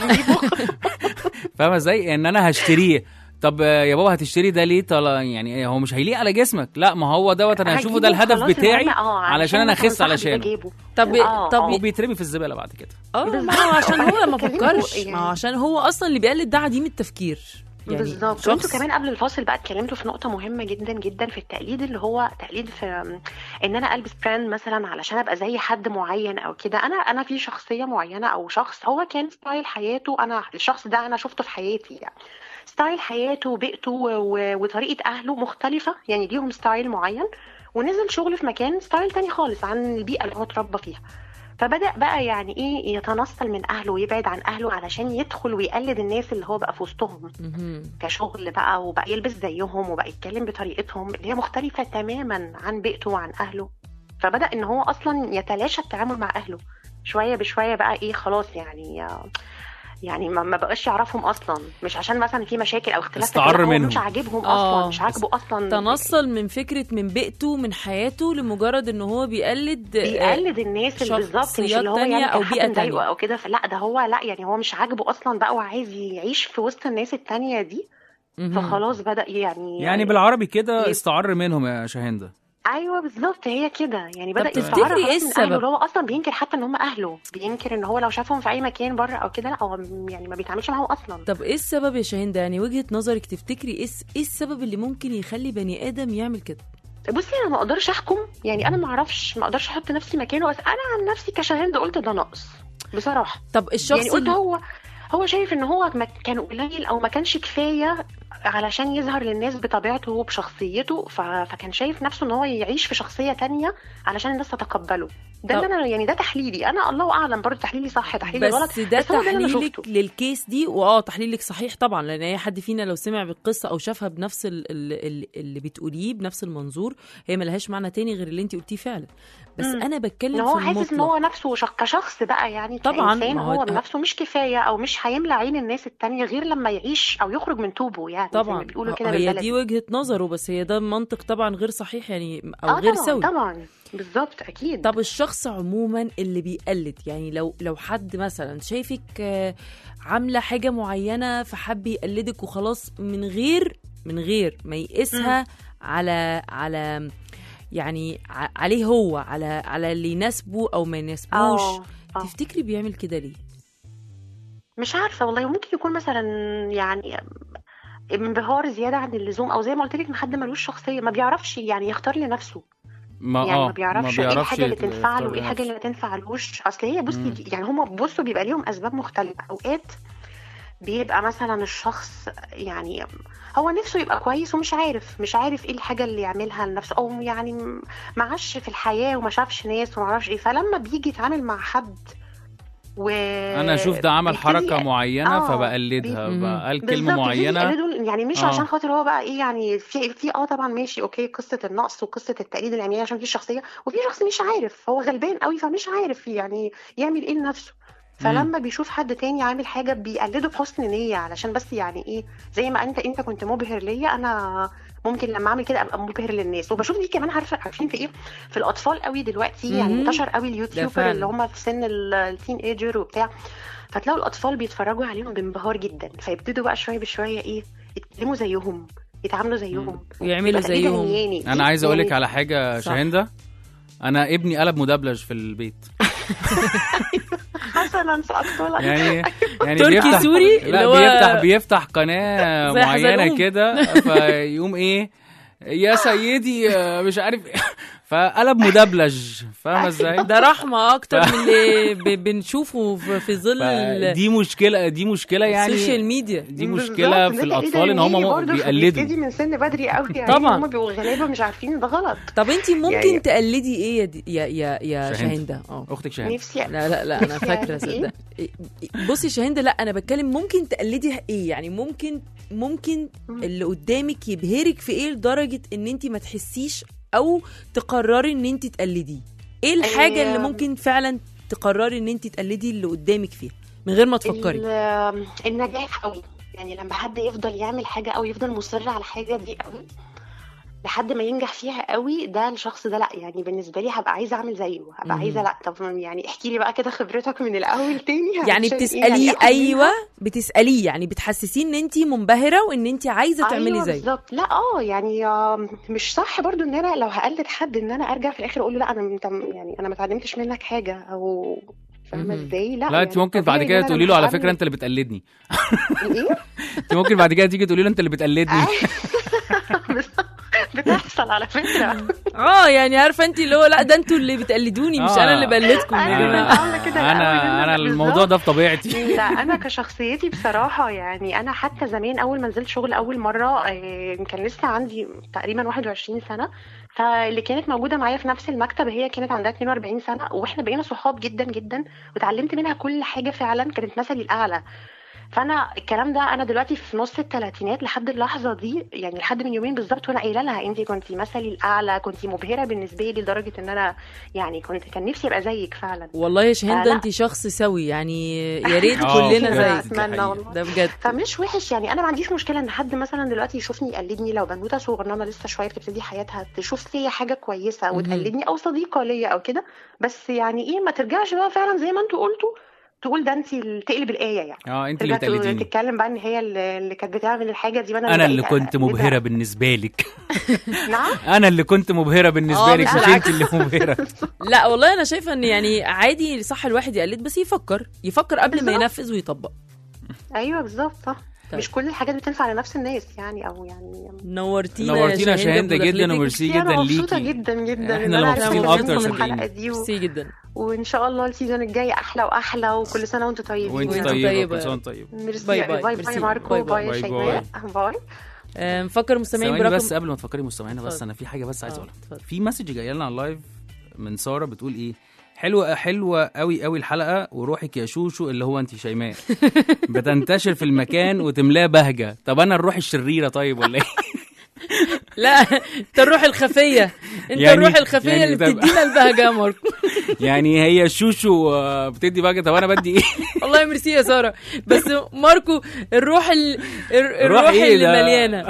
فاهمه ازاي ان انا هشتريه طب آه، يا بابا هتشتري ده ليه طلا يعني هو مش هيليق على جسمك لا ما هو دوت انا هشوفه ده هجيبه الهدف خلاص بتاعي المهم، اه علشان انا مثلاً اخس صاحبي علشانه بجيبه. طب آه، طب آه. وبيترمي في الزباله بعد كده اه بالظبط. ما هو عشان هو ما بكلمكوا فكرش يعني. ما هو عشان هو اصلا اللي بيقلد ده عديم التفكير يعني بالظبط شخص- وانتوا كمان قبل الفاصل بقى اتكلمتوا في نقطه مهمه جدا جدا في التقليد اللي هو تقليد في ان انا البس براند مثلا علشان ابقى زي حد معين او كده انا انا في شخصيه معينه او شخص هو كان ستايل حياته انا الشخص ده انا شفته في حياتي يعني ستايل حياته وبيئته و- وطريقه اهله مختلفه يعني ليهم ستايل معين ونزل شغل في مكان ستايل تاني خالص عن البيئه اللي هو اتربى فيها فبدأ بقى يعني ايه يتنصل من اهله ويبعد عن اهله علشان يدخل ويقلد الناس اللي هو بقى في وسطهم مهم. كشغل بقى وبقى يلبس زيهم وبقى يتكلم بطريقتهم اللي هي مختلفة تماما عن بيئته وعن أهله فبدأ إن هو أصلا يتلاشى التعامل مع أهله شوية بشوية بقى إيه خلاص يعني آه، يعني ما ما بقاش يعرفهم أصلا مش عشان مثلا في مشاكل أو اختلاف استعر فكرة، هو منهم. مش عاجبهم آه. أصلا مش عاجبه أصلا تنصل من فكره من بيئته من حياته لمجرد ان هو بيقلد آه، بيقلد الناس اللي بالظبط مش شخصيات اللي هو تانية يعني أو كان حد بيئة مضايقه تانية. او كده فلا ده هو لا يعني هو مش عاجبه اصلا بقى وعايز يعيش في وسط الناس التانية دي مهم. فخلاص بدأ يعني يعني بالعربي كده إيه؟ استعر منهم يا شاهندة ايوه بالظبط هي كده يعني طب بدأ تفتكري يستعر إيه خلاص من السبب؟ أهله، اللي هو اصلا بينكر حتى ان هم اهله بينكر ان هو لو شافهم في اي مكان بره او كده لا هو يعني ما بيتعاملش معاهم اصلا طب ايه السبب يا شاهين يعني وجهه نظرك تفتكري ايه الس- ايه السبب اللي ممكن يخلي بني ادم يعمل كده بصي انا ما اقدرش احكم يعني انا ما اعرفش ما اقدرش احط نفسي مكانه بس انا عن نفسي كشاهند قلت ده نقص بصراحه طب الشخص يعني قلت اللي هو هو شايف ان هو ما كان قليل او ما كانش كفايه علشان يظهر للناس بطبيعته وبشخصيته ف... فكان شايف نفسه ان هو يعيش في شخصيه تانية علشان الناس تتقبله ده طب- اللي انا يعني ده تحليلي انا الله اعلم برضه تحليلي صح تحليلي غلط بس ده بس هو ده اللي أنا تحليلك شفته. للكيس دي واه تحليلك صحيح طبعا لان اي حد فينا لو سمع بالقصه او شافها بنفس ال- ال- ال- اللي بتقوليه بنفس المنظور هي ملهاش معنى تاني غير اللي انت قلتيه فعلا بس مم. انا بتكلم ان هو في حاسس ان المطلق هو نفسه شخ... كشخص بقى يعني طبعاً، كإنسان ما هو- هو بنفسه مش كفايه او مش هيملى عين الناس التانية غير لما يعيش او يخرج من توبه يعني زي ما طبعا بيقولوا كده هي بالبلدي. دي وجهه نظره بس هي ده منطق طبعا غير صحيح يعني او اه غير طبعا سوي طبعا بالظبط اكيد طب الشخص عموما اللي بيقلد يعني لو لو حد مثلا شايفك آه، عامله حاجه معينه فحب يقلدك وخلاص من غير من غير ما يقيسها على على يعني ع- عليه هو على على اللي يناسبه او ما يناسبوش اه آه. تفتكري بيعمل كده ليه؟ مش عارفة والله ممكن يكون مثلا يعني انبهار زياده عن اللزوم او زي ما قلت لك ان حد ملوش شخصيه ما بيعرفش يعني يختار لنفسه ما يعني اه ما بيعرفش ايه الحاجه اللي يختار تنفع له وايه الحاجه لنفسه. اللي ما تنفعلوش اصل هي بصي مم. دي- يعني هما بصوا بيبقى ليهم اسباب مختلفه اوقات بيبقى مثلا الشخص يعني هو نفسه يبقى كويس ومش عارف مش عارف ايه الحاجه اللي يعملها لنفسه او يعني م- معاش في الحياه وما شافش ناس وما عرفش ايه فلما بيجي يتعامل مع حد و انا اشوف ده عمل بيبتدي- حركه معينه آه، فبقلدها بي- بقى قال بالظبط كلمه يبتدي معينه يقلده يعني مش آه. عشان خاطر هو بقى ايه يعني في في اه طبعا ماشي اوكي قصه النقص وقصه التقليد العمياني عشان في شخصيه وفي شخص مش عارف هو غلبان قوي فمش عارف يعني يعمل ايه لنفسه فلما بيشوف حد تاني عامل حاجه بيقلده بحسن نيه علشان بس يعني ايه زي ما انت انت كنت مبهر ليا انا ممكن لما اعمل كده ابقى مبهر للناس وبشوف دي كمان عارفه عارفين في ايه في الاطفال قوي دلوقتي يعني مهم. انتشر قوي اليوتيوبر فعلا. اللي هم في سن ال- التين ايجر وبتاع فتلاقوا الاطفال بيتفرجوا عليهم بانبهار جدا فيبتدوا بقى شويه بشويه ايه يتكلموا زيهم يتعاملوا زيهم ويعملوا يبقى تقليد زيهم. عمياني. انا عايز اقول لك يعني على حاجه صح. شاهنده انا ابني قلب مدبلج في البيت حسنا ساقتلك يعني يعني تركي بيفتح سوري لا اللي هو بيفتح بيفتح قناه زي معينه حزلقوم. كده فيقوم ايه يا سيدي آه، مش عارف إيه. فقلب مدبلج فاهمه ازاي ده رحمه اكتر من اللي ب- بنشوفه في في ظل ال- دي مشكله دي مشكله يعني السوشيال ميديا دي بالظبط، مشكله ده في تقليد الاطفال ان هم عمياني مو- برضه، بيقلدوا فبيبتدي من سن بدري قوي يعني طبعاً. هم بيبقوا غالبا مش عارفين إن ده غلط طب انت ممكن يعني- تقلدي ايه يا دي- يا يا, يا شاهندة. شاهندة اه اختك شاهنده نفسي لا لا لا انا فاكره يعني صدق بصي شاهندة لا انا بتكلم ممكن تقلدي ايه يعني ممكن ممكن مم. اللي قدامك يبهرك في ايه لدرجه ان انت ما تحسيش او تقرري ان انت تقلديه ايه الحاجه اللي آه. ممكن فعلا تقرري ان انت تقلدي اللي قدامك فيها من غير ما تفكري ال- النجاح قوي يعني لما حد يفضل يعمل حاجه او يفضل مصر على حاجه دي قوي لحد ما ينجح فيها قوي ده الشخص ده لا يعني بالنسبه لي هبقى عايزه اعمل زيه هبقى مهم. عايزه لا طب يعني احكي لي بقى كده خبرتك من الاول تاني يعني علشان إيه؟ بتساليه آخد ايوه منها. بتساليه يعني بتحسسيه ان انت منبهره وان انت عايزه تعملي ايوه زيه بالظبط لا اه يعني آم، مش صح برضو ان انا لو هقلد حد ان انا ارجع في الاخر اقول له لا انا انت يعني انا ما اتعلمتش منك حاجه او فاهمه مهم. ازاي لا لا انت يعني ممكن بعد طبيعي كده إن أنا تقولي له لما على هعمل- فكره انت اللي بتقلدني ايه انت ممكن بعد كده تيجي تقولي له انت اللي بتقلدني بتحصل على فكره اه يعني عارفه انت اللي هو لا ده انتوا اللي بتقلدوني مش آه. انا اللي بقلدكم أنا يعني كنت عاملة كده الأول، انا انا بالظبط. الموضوع ده في طبيعتي لا انا كشخصيتي بصراحه يعني انا حتى زمان اول ما نزلت شغل اول مره آه، كان لسه عندي تقريبا 21 سنه فاللي كانت موجوده معايا في نفس المكتب هي كانت عندها 42 سنه واحنا بقينا صحاب جدا جدا وتعلمت منها كل حاجه فعلا كانت مثلي الاعلى فانا الكلام ده انا دلوقتي في نص الثلاثينات لحد اللحظه دي يعني لحد من يومين بالظبط وانا قايله لها انت كنت مثلي الاعلى كنت مبهره بالنسبه لي لدرجه ان انا يعني كنت كان نفسي ابقى زيك فعلا والله يا شاهندة آه، لا. انت شخص سوي يعني يا ريت آه، كلنا بجد. زيك دي اتمنى حقيقة. والله ده بجد فمش وحش يعني انا ما عنديش مشكله ان حد مثلا دلوقتي يشوفني يقلدني لو بنوته صغننه لسه شويه بتبتدي حياتها تشوف فيا حاجه كويسه مهم. وتقلدني او صديقه ليا او كده بس يعني ايه ما ترجعش بقى فعلا زي ما انتوا قلتوا تقول ده انت اللي تقلب الايه يعني اه انت اللي ترجع تقول- بتقلديني تتكلم بقى ان هي اللي اللي كانت بتعمل الحاجه دي وانا انا اللي بقيت كنت أقلدها. مبهره بالنسبه لك نعم انا اللي كنت مبهره بالنسبه آه، لك مش مش انت العكس. اللي مبهره لا والله انا شايفه ان يعني عادي صح الواحد يقلد بس يفكر يفكر قبل ما بالظبط. ينفذ ويطبق ايوه بالظبط صح طيب. مش كل الحاجات بتنفع لنفس الناس يعني او يعني نورتينا نورتينا يا شاهندة بمداخلتك. جدا وميرسي انا جدا مبسوطه ليكي جدا جدا إحنا ان اللي انا عرفت مبسوطين أكلمكم أكتر في صدقيني. الحلقه دي و... ميرسي جدا وان شاء الله السيزون الجاي احلى واحلى وكل سنه وانتم طيبين وانت وانت طيبه طيبة. كل سنه وانت طيب ميرسي باي باي باي. باي, ميرسي. باي ماركو باي باي, باي. باي باي شيماء باي آه، نفكر مستمعين ثواني برقم بس قبل ما تفكري مستمعينا بس اتفضل. انا في حاجه بس عايز آه، اقولها اتفضل. في مسج جايه لنا على اللايف من ساره بتقول ايه حلوه حلوه قوي قوي الحلقه وروحك يا شوشو اللي هو انت شيماء بتنتشر في المكان وتملاه بهجه طب انا الروح الشريره طيب ولا ايه لا انت الروح الخفيه انت يعني- الروح الخفيه يعني اللي طب- بتدينا البهجه يا ماركو يعني هي شوشو آه، بتدي بهجه طب انا بدي ايه والله ميرسي يا ساره بس ماركو الروح ال... الر- الروح إيه اللي ده؟ مليانه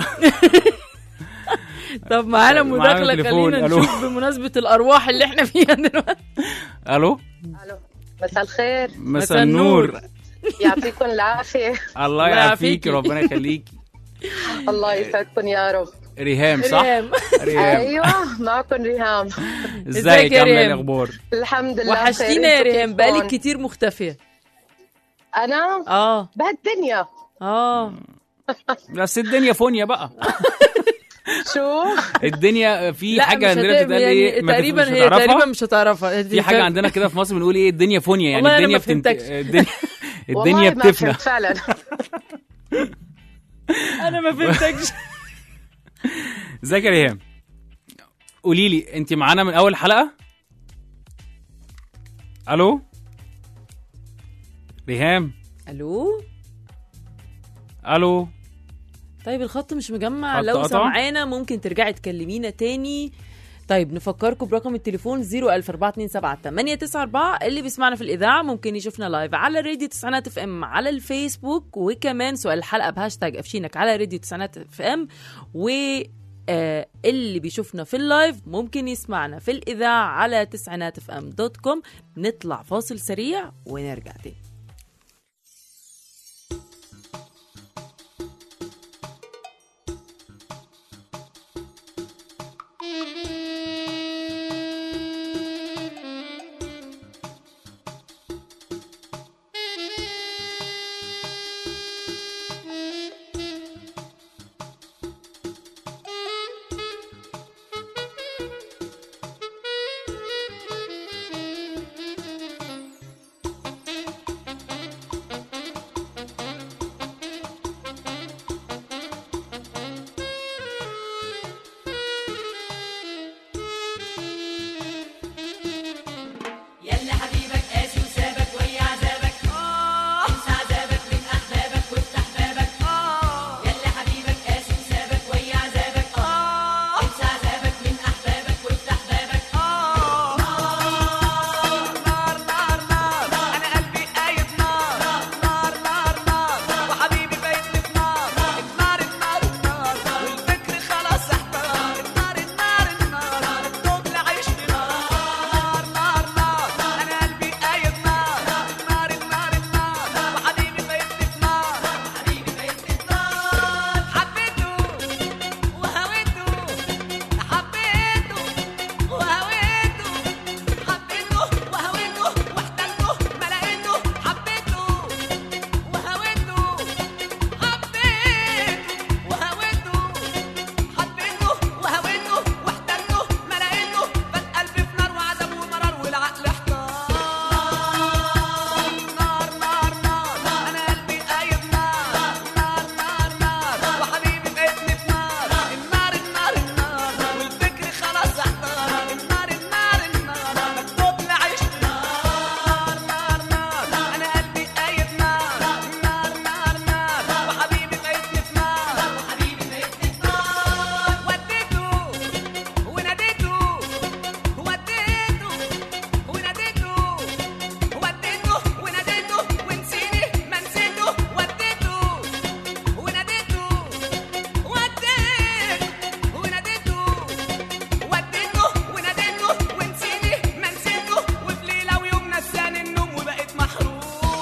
طب معانا طيب، معانا مداخله تليفون. خلينا ألو. نشوف بمناسبه الارواح اللي احنا فيها دلوقتي الو مساء الخير مساء النور يعطيكم العافية الله الله يعافيك يعافيكي. ربنا يخليكي الله يسعدكم يا رب ريهام صح ريهام. ريهام أيوة معكم ريهام ازيك ازيك يا عامله ايه ريهام؟ الاخبار الحمد لله وحشتينا يا خير. ريهام انتوا بقالك كيفكم؟ كتير مختفيه أنا اه بهالدنيا اه بس الدنيا فونيا بقى شو الدنيا في لا حاجه مش عندنا هت- بتتقال يعني ايه ما تف- تقريبا مش هي هتعرفها؟ تقريبا مش هتعرفها في حاجه عندنا كده في مصر بنقول ايه الدنيا فونيا يعني والله أنا الدنيا ما بتنت... فهمتكش. الدنيا والله الدنيا ما بتفنى فهمت فعلا انا ما فهمتكش ازيك يا ريهام قولي لي انت معانا من اول حلقه الو ريهام الو الو طيب الخط مش مجمع خط لو قطع؟ سمعانا ممكن ترجعي تكلمينا تاني طيب نفكركم برقم التليفون 004278994 اللي بيسمعنا في الإذاعة ممكن يشوفنا لايف على راديو تسعينات اف ام على الفيسبوك وكمان سؤال الحلقة بهاشتاج أفشينك على راديو تسعينات اف ام و آه اللي بيشوفنا في اللايف ممكن يسمعنا في الإذاعة على تسعينات اف ام دوت كوم نطلع فاصل سريع ونرجع تاني يلا حبيبك قاسي وسابك ويا عذابك انسى عذابك من احبابك وافتح بابك يلا حبيبك قاسي وسابك ويا عذابك انسى عذابك من احبابك وافتح بابك نار نار نار انا قلبي قايد نار نار نار نار وحبيبي بيتني في نار النار النار النار والفكر خلاص احتار النار النار النار الطوب لعيش في نار نار نار انا قلبي قايد نار النار النار النار وحبيبي بيتني في نار وحبيبي بيتني في نار حبيته وهويته حبيته وهويته حبيته وهويته واحتلته ما لقيته حبيته وهويته حبيته وهويته حبيته وهويته واحتلته ما لقيته بس قلبي في نار وعذاب ومرار والعقل احتار نار نار نار انا قلبي قايد نار نار نار نار وحبيبي بقيتني في نار النار النار النار والفكر خلاص احتار النار النار النار مكتوب لعيش نار نار نار انا قلبي قايد نار نار نار نار وحبيبي بقيتني في نار وحبيبي بقيتني في نار وديته وناديته وديته وناديته وديته وناديته ونسيني ما نسيته وديته وناديته وديته وناديته وديته وناديته ونسيني ما نسيته وفي ليلة ويوم نساني النوم وبقيت محروم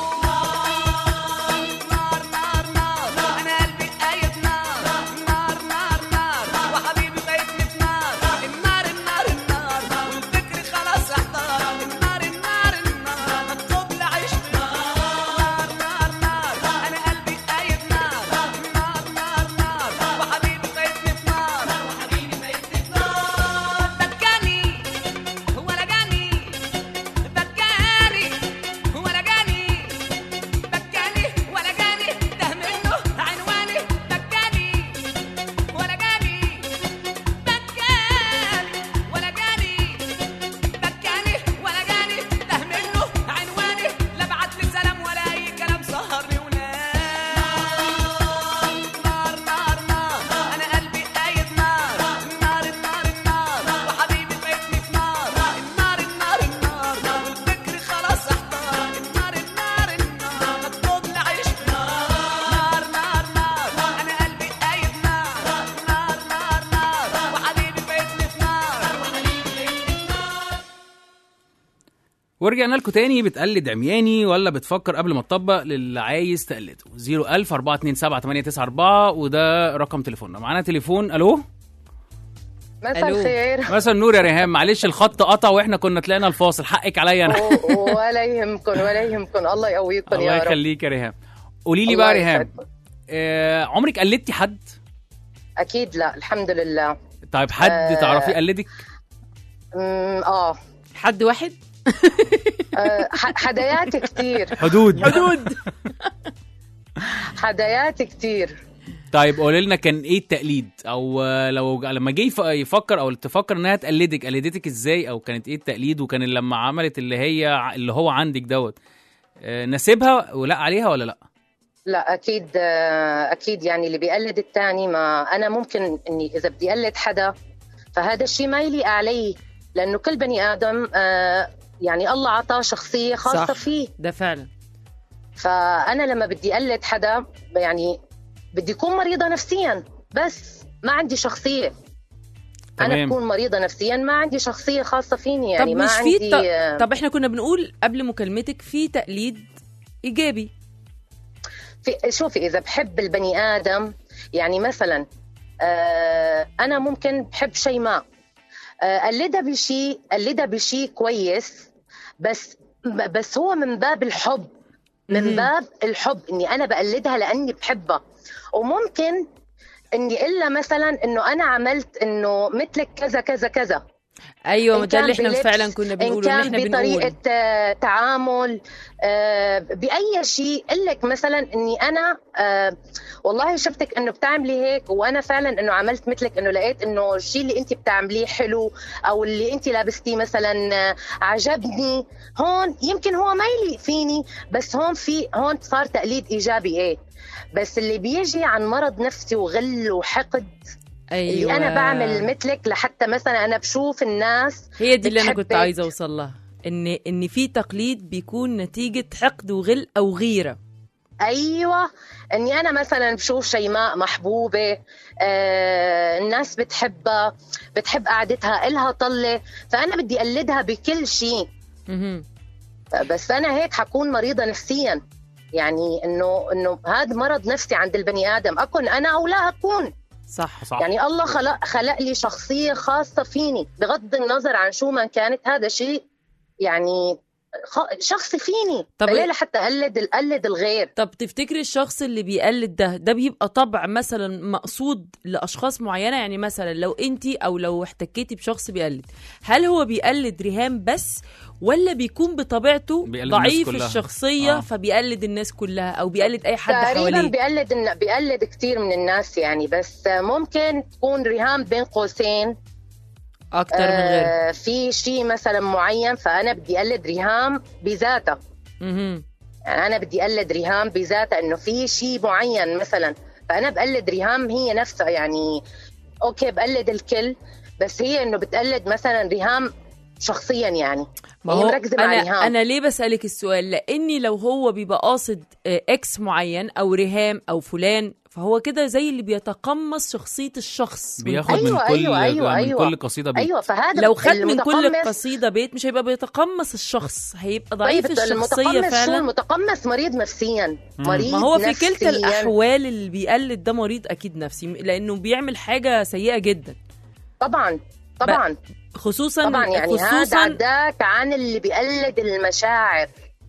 نار نار نار أنا قلبي قايد نار نار نار نار وحبيبي بقيتني في نار النار النار النار والفكر خلاص احتار النار النار النار مكتوب لعيش في نار نار نار أنا قلبي قايد نار نار نار نار وحبيبي بقيتني في نار وحبيبي بقيتني في نار بكاني ولا جاني بكاني ولا جاني بكاني ولا جاني ده منه عنواني بكاني ولا جاني بكاني ولا جاني بكاني ولا جاني ده منه عنواني لا بعت لي سلام ولا اي كلام سهرني ونام نار نار نار انا قلبي قايد نار نار النار النار وحبيبي بقيتني في نار النار النار النار والفكر خلاص احتار النار النار النار مكتوب لعيش في نار نار نار انا قلبي قايد نار نار نار نار وحبيبي بقيتني في نار وحبيبي بقيتني في نار ورجعنا لكم تاني بتقلد عمياني ولا بتفكر قبل ما تطبق للي عايز تقلده 01000 427 894 وده رقم تليفوننا معانا تليفون الو مساء ألو. الخير مثلا نور يا ريهام معلش الخط قطع واحنا كنا طلعنا الفاصل حقك عليا انا و- ولا يهمكم ولا يهمكم الله يقويكم الله يا رب يخليك يا ريهام قولي لي الله بقى يا ريهام يسعدكم. آه عمرك قلدتي حد اكيد لا الحمد لله طيب حد آه. تعرفيه قلدك أمم، اه حد واحد آه، ح- حدايات كتير حدود حدود حدايات كتير طيب قولي لنا كان ايه التقليد او آه، لو لما جه يف- يفكر او تفكر انها تقلدك قلدتك ازاي او كانت ايه التقليد وكان لما عملت اللي هي ع- اللي هو عندك دوت آه، ناسبها ولا عليها ولا لا لا اكيد آه، اكيد يعني اللي بيقلد الثاني ما انا ممكن اني اذا بدي اقلد حدا فهذا الشيء ما يليق علي لانه كل بني ادم آه، يعني الله عطاه شخصيه خاصه صح. فيه ده فعلا فانا لما بدي اقلد حدا يعني بدي اكون مريضه نفسيا بس ما عندي شخصيه انا تمام. بكون مريضه نفسيا ما عندي شخصيه خاصه فيني يعني طب ما مش عندي في ط... طب احنا كنا بنقول قبل مكالمتك في تقليد ايجابي في شوفي اذا بحب البني ادم يعني مثلا آه انا ممكن بحب شيماء آه قلدها بشيء قلدها بشيء كويس بس بس هو من باب الحب من مهم. باب الحب اني انا بقلدها لاني بحبها وممكن اني الا مثلا انه انا عملت انه مثلك كذا كذا كذا ايوه إن ما ده اللي كان احنا بلبس، فعلا كنا ان بنقوله ان كان احنا بطريقه بنقول آه، تعامل آه، باي شيء قل لك مثلا اني انا آه، والله شفتك انه بتعملي هيك وانا فعلا انه عملت مثلك انه لقيت انه الشيء اللي انت بتعمليه حلو او اللي انت لابستيه مثلا آه، عجبني هون يمكن هو ما يليق فيني بس هون في هون صار تقليد ايجابي ايه بس اللي بيجي عن مرض نفسي وغل وحقد ايوه اللي انا بعمل مثلك لحتى مثلا انا بشوف الناس هي دي اللي انا كنت بتحبك. عايزه اوصل لها ان ان في تقليد بيكون نتيجه حقد وغل او غيره ايوه اني انا مثلا بشوف شيماء محبوبه آه الناس بتحبها بتحب قعدتها الها طله فانا بدي اقلدها بكل شيء مهم. بس انا هيك حكون مريضه نفسيا يعني انه انه هذا مرض نفسي عند البني ادم اكون انا او لا اكون صح صح يعني الله خلق خلق لي شخصيه خاصه فيني بغض النظر عن شو ما كانت هذا شيء يعني خ- شخصي فيني طب طب إيه- ليه لحتى اقلد اقلد الغير طب تفتكري الشخص اللي بيقلد ده ده بيبقى طبع مثلا مقصود لاشخاص معينه يعني مثلا لو انت او لو احتكيتي بشخص بيقلد هل هو بيقلد ريهام بس ولا بيكون بطبيعته بيقلد الناس ضعيف كلها. الشخصيه آه. فبيقلد الناس كلها او بيقلد اي حد تقريبا حواليه بيقلد الن- بيقلد كثير من الناس يعني بس ممكن تكون ريهام بين قوسين اكتر من غيره آه في شيء مثلا معين فانا بدي اقلد ريهام بذاتها مهم. يعني انا بدي اقلد ريهام بذاتها انه في شيء معين مثلا فانا بقلد ريهام هي نفسها يعني اوكي بقلد الكل بس هي انه بتقلد مثلا ريهام شخصيا يعني ما هي هو مركزه مع انا ريهام انا ليه بسالك السؤال لاني لو هو بيبقى قاصد آه، اكس معين او ريهام او فلان فهو كده زي اللي بيتقمص شخصيه الشخص من بياخد من أيوة، كل أيوة، أيوة، من أيوة. كل قصيده بيت ايوه فهذا لو خد من كل المتقمص- قصيده بيت مش هيبقى بيتقمص الشخص هيبقى ضعيف طيب الشخصيه المتقمص شو فعلا المتقمص مريض نفسيا مريض ما هو في نفسياً. كلتا الاحوال اللي بيقلد ده مريض اكيد نفسي لانه بيعمل حاجه سيئه جدا طبعا طبعا خصوصا طبعا يعني هذا خصوصا عداك عن اللي بيقلد المشاعر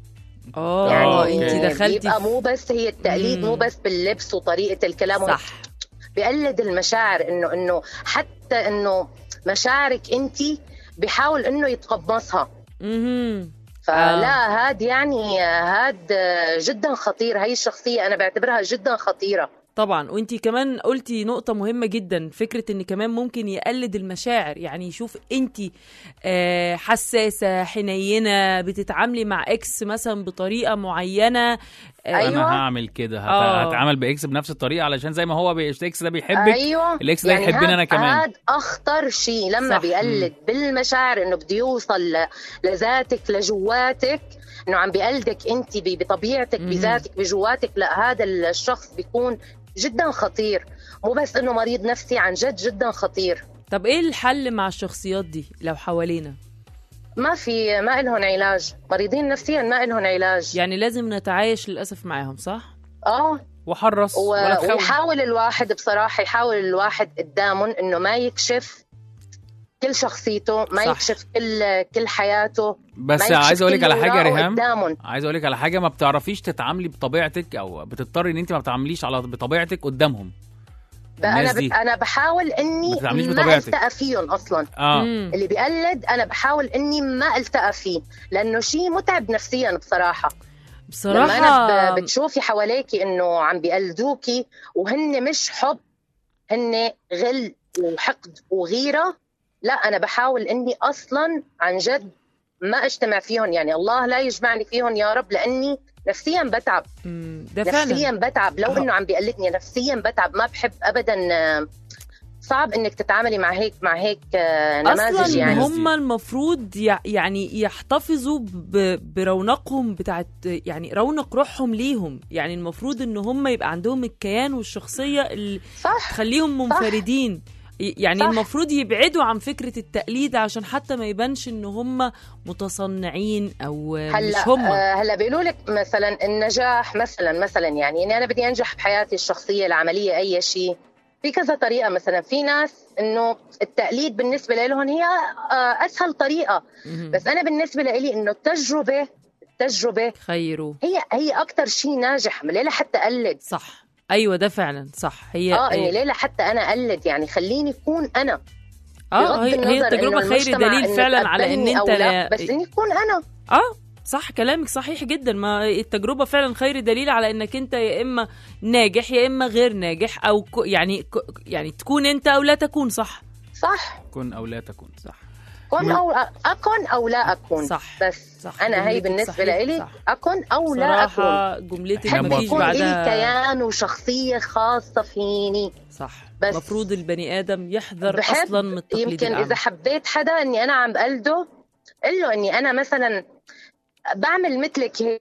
اه يعني انت دخلتي بيبقى في- مو بس هي التقليد مم. مو بس باللبس وطريقه الكلام صح بيقلد المشاعر انه انه حتى انه مشاعرك انت بيحاول انه يتقمصها مهم. فلا هاد يعني هاد جدا خطير هاي الشخصيه انا بعتبرها جدا خطيره طبعا وانتي كمان قلتي نقطة مهمة جدا فكرة ان كمان ممكن يقلد المشاعر يعني يشوف انتي آه، حساسة حنينة بتتعاملي مع اكس مثلا بطريقة معينة آه، أيوة. انا هعمل كده هت... آه. هتعامل باكس بنفس الطريقه علشان زي ما هو بي... اكس ده بيحبك ايوه الاكس ده يحبني هاد- انا كمان هاد اخطر شيء لما صح. بيقلد بالمشاعر انه بده يوصل ل- لذاتك لجواتك انه عم بيقلدك انت ب- بطبيعتك مم. بذاتك بجواتك لا هذا الشخص بيكون جدا خطير مو بس انه مريض نفسي عن جد جدا خطير طب ايه الحل مع الشخصيات دي لو حوالينا ما في ما لهم علاج مريضين نفسيا ما لهم علاج يعني لازم نتعايش للأسف معاهم صح؟ اه وحرص و- ولا تخاف ويحاول الواحد بصراحة يحاول الواحد قدامهم انه ما يكشف كل شخصيته ما صح. يكشف كل كل حياته بس ما يكشف عايز اقول لك كل على حاجه يا وراءه ريهام قدامهم. عايز اقول لك على حاجه ما بتعرفيش تتعاملي بطبيعتك او بتضطري ان انت ما بتعامليش على بطبيعتك قدامهم انا الناس بت... دي. انا بحاول اني ما تتعامليش ما بطبيعتك. التقى فيهم اصلا اه اللي بيقلد انا بحاول اني ما التقى فيه لانه شيء متعب نفسيا بصراحه لما بصراحه انا ب- بتشوفي حواليكي انه عم بيقلدوكي وهن مش حب هن غل وحقد وغيره لا انا بحاول اني اصلا عن جد ما اجتمع فيهم يعني الله لا يجمعني فيهم يا رب لاني نفسيا بتعب مم، ده فعلا نفسيا بتعب لو آه. انه عم بيقلدني نفسيا بتعب ما بحب ابدا آه، صعب انك تتعاملي مع هيك مع هيك آه، نماذج اصلا يعني هم المفروض يع- يعني يحتفظوا ب- برونقهم بتاعت يعني رونق روحهم ليهم يعني المفروض ان هم يبقى عندهم الكيان والشخصيه اللي صح تخليهم منفردين ي- يعني صح. المفروض يبعدوا عن فكره التقليد عشان حتى ما يبانش ان هم متصنعين او مش هلا هم آه هلا بيقولوا لك مثلا النجاح مثلا مثلا يعني اني انا بدي انجح بحياتي الشخصيه العمليه اي شيء في كذا طريقه مثلا في ناس انه التقليد بالنسبه لهم هي آه اسهل طريقه مهم. بس انا بالنسبه لي انه التجربه التجربه خيروا هي هي اكثر شيء ناجح ليه لحتى اقلد صح ايوه ده فعلا صح هي اه اني ليه لحتى انا اقلد يعني خليني اكون انا اه بغض هي, هي النظر التجربه إنه خير المجتمع دليل إنه فعلا على ان يتقبلني انت أو لا لا- بس اني اكون انا اه صح كلامك صحيح جدا ما التجربة فعلا خير دليل على انك انت يا اما ناجح يا اما غير ناجح او ك... يعني ك... يعني تكون انت او لا تكون صح صح كن او لا تكن صح كن او اكن او لا اكون صح بس صح انا هي جملتك بالنسبه صحيح، لي صح. اكن او لا اكون صراحة جملتك إحنا ما بحب فيش يكون لي بعدها كيان وشخصيه خاصه فيني صح بس- المفروض البني ادم يحذر بحب اصلا من التقليد يمكن الأعمى. اذا حبيت حدا اني انا عم بقلده قل له اني انا مثلا بعمل مثلك هيك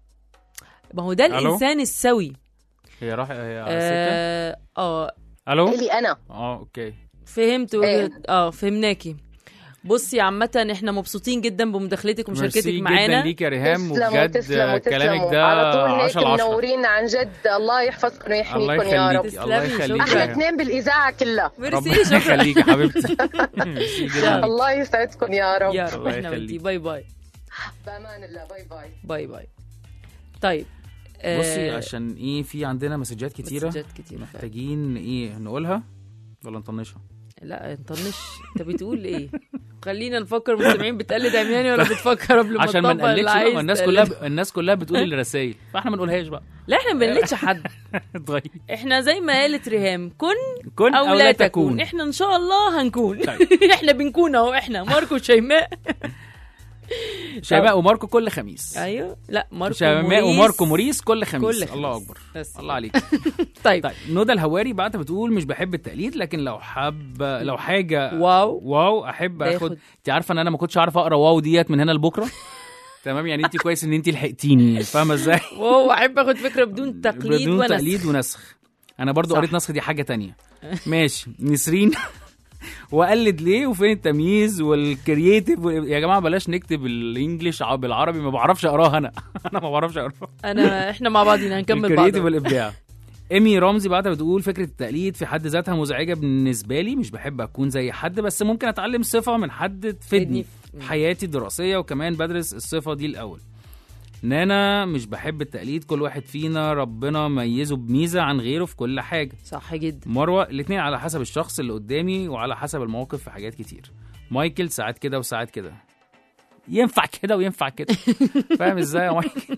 ما هو ده ألو؟ الانسان السوي هي راح هي على السكه اه اه الو الي انا اه اوكي فهمت وجهة إيه. اه فهمناكي بصي عامة احنا مبسوطين جدا بمداخلتك ومشاركتك ميرسي جدا معانا ليك يا ريهام تسلموا وبجد تسلموا كلامك تسلموا ده على طول هيك 10 10 منورين عن جد الله يحفظكم الله ويحميكم يا رب يخليك الله تسلمي، يخليك شكراً. احلى اثنين بالاذاعه كلها ربنا ميرسي شكرا يخليك يا حبيبتي ميرسي جدا الله يسعدكم يا رب يا رب الله احنا وانتي يخليك. باي باي بامان الله باي باي باي باي طيب بصي آه، عشان ايه في عندنا مسجات كتيره مسجات كتيرة فعلا. محتاجين ايه نقولها ولا نطنشها لا نطنش انت بتقول ايه خلينا نفكر مستمعين بتقلد عمياني ولا بتفكر قبل ما عشان ما تطبق اللي نقلدش بقى عايز ما الناس تقلده؟ كلها ب... الناس كلها بتقول الرسائل فاحنا ما نقولهاش بقى لا احنا ما بنقلدش حد اتغير احنا زي ما قالت ريهام كن كن او, لا تكون احنا ان شاء الله هنكون احنا بنكون اهو احنا ماركو شيماء شيماء وماركو كل خميس ايوه لا ماركو شيماء موريس. وماركو موريس كل خميس كل خميس. الله اكبر بس. الله عليك طيب طيب ندى الهواري بعد بتقول مش بحب التقليد لكن لو حب لو حاجه واو واو احب باخد. اخد انت عارفه ان انا ما كنتش عارف اقرا واو ديت من هنا لبكره تمام يعني انت كويس ان انت لحقتيني فاهمه ازاي واو احب اخد فكره بدون تقليد بدون ونسخ تقليد ونسخ انا برضو صح. قريت نسخ دي حاجه تانية ماشي نسرين واقلد ليه وفين التمييز والكرييتيف وال- يا جماعه بلاش نكتب الانجليش ع- بالعربي ما بعرفش اقراها انا انا ما بعرفش اقراها انا احنا مع بعضينا هنكمل بعض الكرييتيف والابداع ايمي رمزي بعدها بتقول فكره التقليد في حد ذاتها مزعجه بالنسبه لي مش بحب اكون زي حد بس ممكن اتعلم صفه من حد تفيدني في حياتي الدراسيه وكمان بدرس الصفه دي الاول نانا مش بحب التقليد كل واحد فينا ربنا ميزه بميزه عن غيره في كل حاجه صح جدا مروه الاثنين على حسب الشخص اللي قدامي وعلى حسب الموقف في حاجات كتير مايكل ساعات كده وساعات كده ينفع كده وينفع كده فاهم ازاي يا مايكل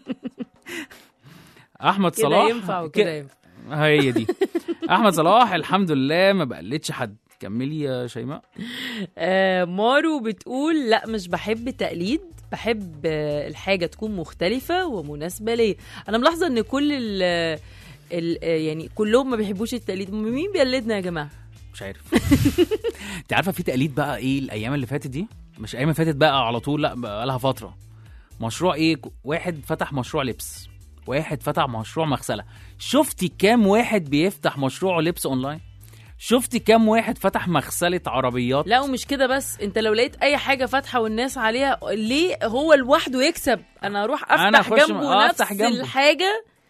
احمد كده صلاح ينفع وكده ك- ينفع هي دي احمد صلاح الحمد لله ما بقلدش حد كملي يا شيماء آه مارو بتقول لا مش بحب تقليد بحب آه، الحاجة تكون مختلفة ومناسبة ليا أنا ملاحظة إن كل ال ال آه، يعني كلهم ما بيحبوش التقليد أمال مين بيقلدنا يا جماعة مش عارف انت عارفه في تقليد بقى ايه الايام اللي فاتت دي مش الايام اللي فاتت بقى على طول لا بقى لها فتره مشروع ايه واحد فتح مشروع لبس واحد فتح مشروع مغسله شفتي كام واحد بيفتح مشروع لبس اونلاين شفتي كام واحد فتح مغسله عربيات لا ومش كده بس انت لو لقيت اي حاجه فاتحه والناس عليها ليه هو لوحده يكسب انا اروح أنا افتح أخش- جنبه آه، نفس أفتح جنبه. الحاجه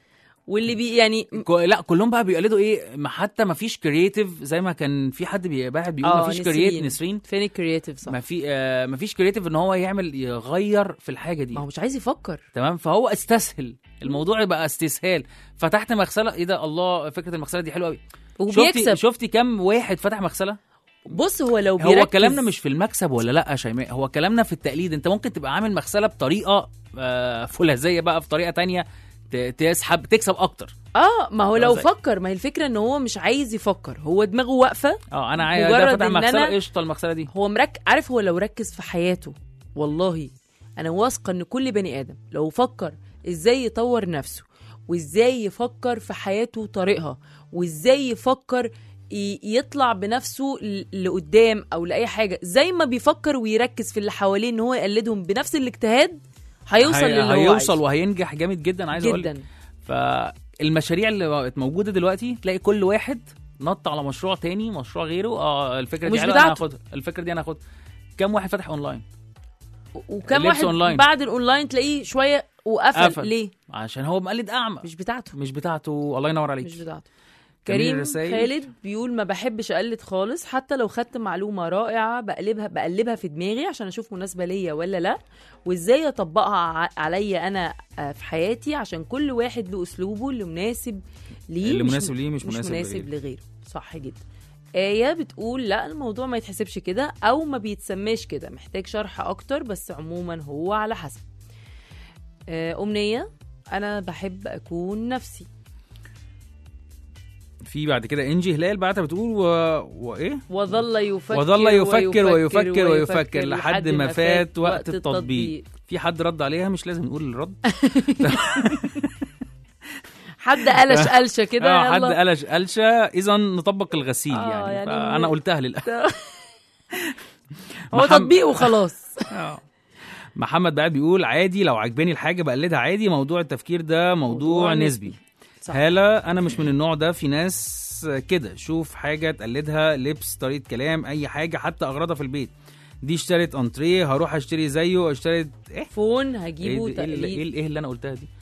واللي بي يعني كو- لا كلهم بقى بيقلدوا ايه ما حتى ما فيش كرييتيف زي ما كان في حد بيبعت بيقول آه، ما فيش نسرين. كرييت نسرين فين الكرياتيف صح ما في آه ما فيش كرييتيف ان هو يعمل يغير في الحاجه دي ما هو مش عايز يفكر تمام فهو استسهل الموضوع بقى استسهال فتحت مغسله ايه ده الله فكره المغسله دي حلوه قوي وبيكسب شفتي شفتي كم واحد فتح مغسله بص هو لو بيركز هو كلامنا مش في المكسب ولا لا يا شيماء هو كلامنا في التقليد انت ممكن تبقى عامل مغسله بطريقه آه فولاذيه بقى في طريقه تانية ت- تسحب تكسب اكتر اه ما هو لو زي- فكر ما هي الفكره ان هو مش عايز يفكر هو دماغه واقفه اه انا عايز مجرد ده فتح إن مغسله أنا- قشطه المغسله دي هو مرك عارف هو لو ركز في حياته والله انا واثقه ان كل بني ادم لو فكر ازاي يطور نفسه وازاي يفكر في حياته وطريقها وازاي يفكر ي- يطلع بنفسه ل- لقدام او لاي حاجه زي ما بيفكر ويركز في اللي حواليه ان هو يقلدهم بنفس الاجتهاد هيوصل هي- للي هو هيوصل عايزه. وهينجح جامد جدا عايز اقول جدا فالمشاريع اللي بقت موجوده دلوقتي تلاقي كل واحد نط على مشروع تاني مشروع غيره اه الفكره دي ومش حلوه انا بتاعته. هاخدها الفكره دي انا هاخدها كم واحد فتح اونلاين وكم اللبس واحد أونلاين. بعد الاونلاين تلاقيه شويه وقفل قفل. ليه عشان هو مقلد اعمى مش بتاعته مش بتاعته الله ينور عليك مش بتاعته كمية كريم الرسايل. خالد بيقول ما بحبش اقلد خالص حتى لو خدت معلومه رائعه بقلبها بقلبها في دماغي عشان اشوف مناسبه ليا ولا لا وازاي اطبقها ع- عليا انا آه، في حياتي عشان كل واحد له اسلوبه اللي مناسب ليه اللي مش- مناسب ليه مش مش مناسب مناسب لغيره. لغيره صح جدا آية بتقول لا الموضوع ما يتحسبش كده أو ما بيتسماش كده محتاج شرح أكتر بس عموما هو على حسب آه، أمنية أنا بحب أكون نفسي في بعد كده انجي هلال بعتها بتقول و... وايه وظل يفكر وظل يفكر ويفكر ويفكر لحد ما فات وقت التطبيق في حد رد عليها مش لازم نقول الرد حد قلش قلشة كده اه حد يلا. قلش قلشه اذا نطبق الغسيل آه، يعني, يعني فانا قلتها للاسف هو محمد- تطبيق وخلاص آه. محمد بقى بيقول عادي لو عجباني الحاجه بقلدها عادي موضوع التفكير ده موضوع, موضوع نسبي, نسبي. صح. هالة انا مش من النوع ده في ناس كده شوف حاجه تقلدها لبس طريقه كلام اي حاجه حتى اغراضها في البيت دي اشترت انتريه هروح اشتري زيه اشترت ايه فون ايه هجيبه ده- ايه اللي, تقليد إيه- إيه اللي انا قلتها دي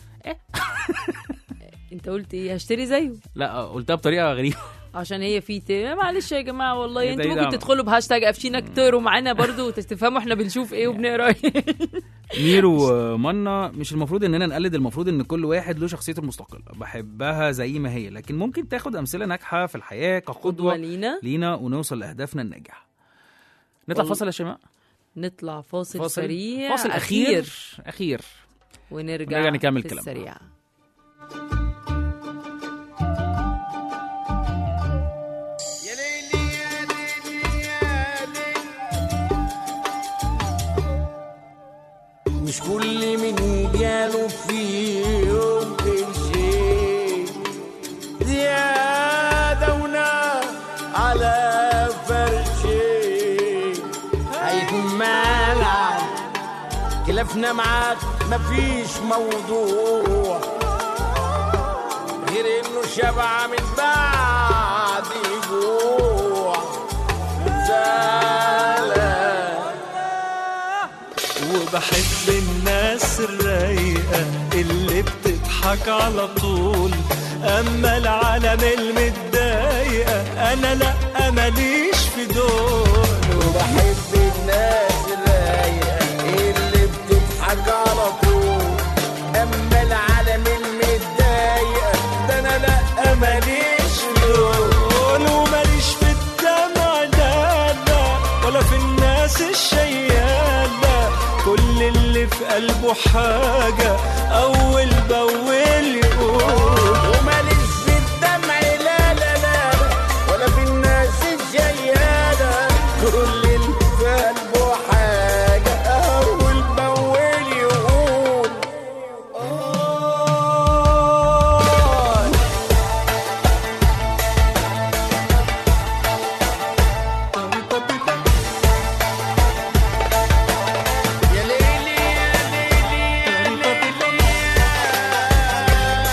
انت قلت ايه هشتري زيه لا قلتها بطريقه غريبه عشان هي في ت... معلش يا جماعه والله إيه انتوا ده- إيه ممكن ده؟ تدخلوا بهاشتاج قفشينك تقروا معانا برضو وتفهموا احنا بنشوف ايه وبنقرا ايه ميرو ومنا مش المفروض اننا نقلد المفروض ان كل واحد له شخصيته المستقله بحبها زي ما هي لكن ممكن تاخد امثله ناجحه في الحياه كقدوه قدوه لينا لينا ونوصل لاهدافنا الناجحه نطلع والله. فاصل يا شيماء نطلع فاصل, فاصل سريع فاصل اخير اخير ونرجع ونرجع نكمل في كلامنا. السريع مش كل من جاله في يوم قرشين زيادة ونار على فرشين هيكون مالك خلافنا معاك مفيش موضوع غير انه شبع من بعد جوع زعلان وبحب الناس الرايقة اللي بتضحك على طول أما العالم المتضايقة أنا لأ ماليش في دول وبحب الناس الرايقة اللي بتضحك على طول أما العالم المتضايقة ده أنا لأ ماليش دول وماليش في الدمع لا لا ولا في الناس الشيالة كل اللي في قلبه حاجة أول بأول يقول وماليش في الدمع لا لا لا ولا في الناس الجيالة كل اللي في قلبه حاجة أول بأول يقول آه يا ليلي يا ليلي يا ليلي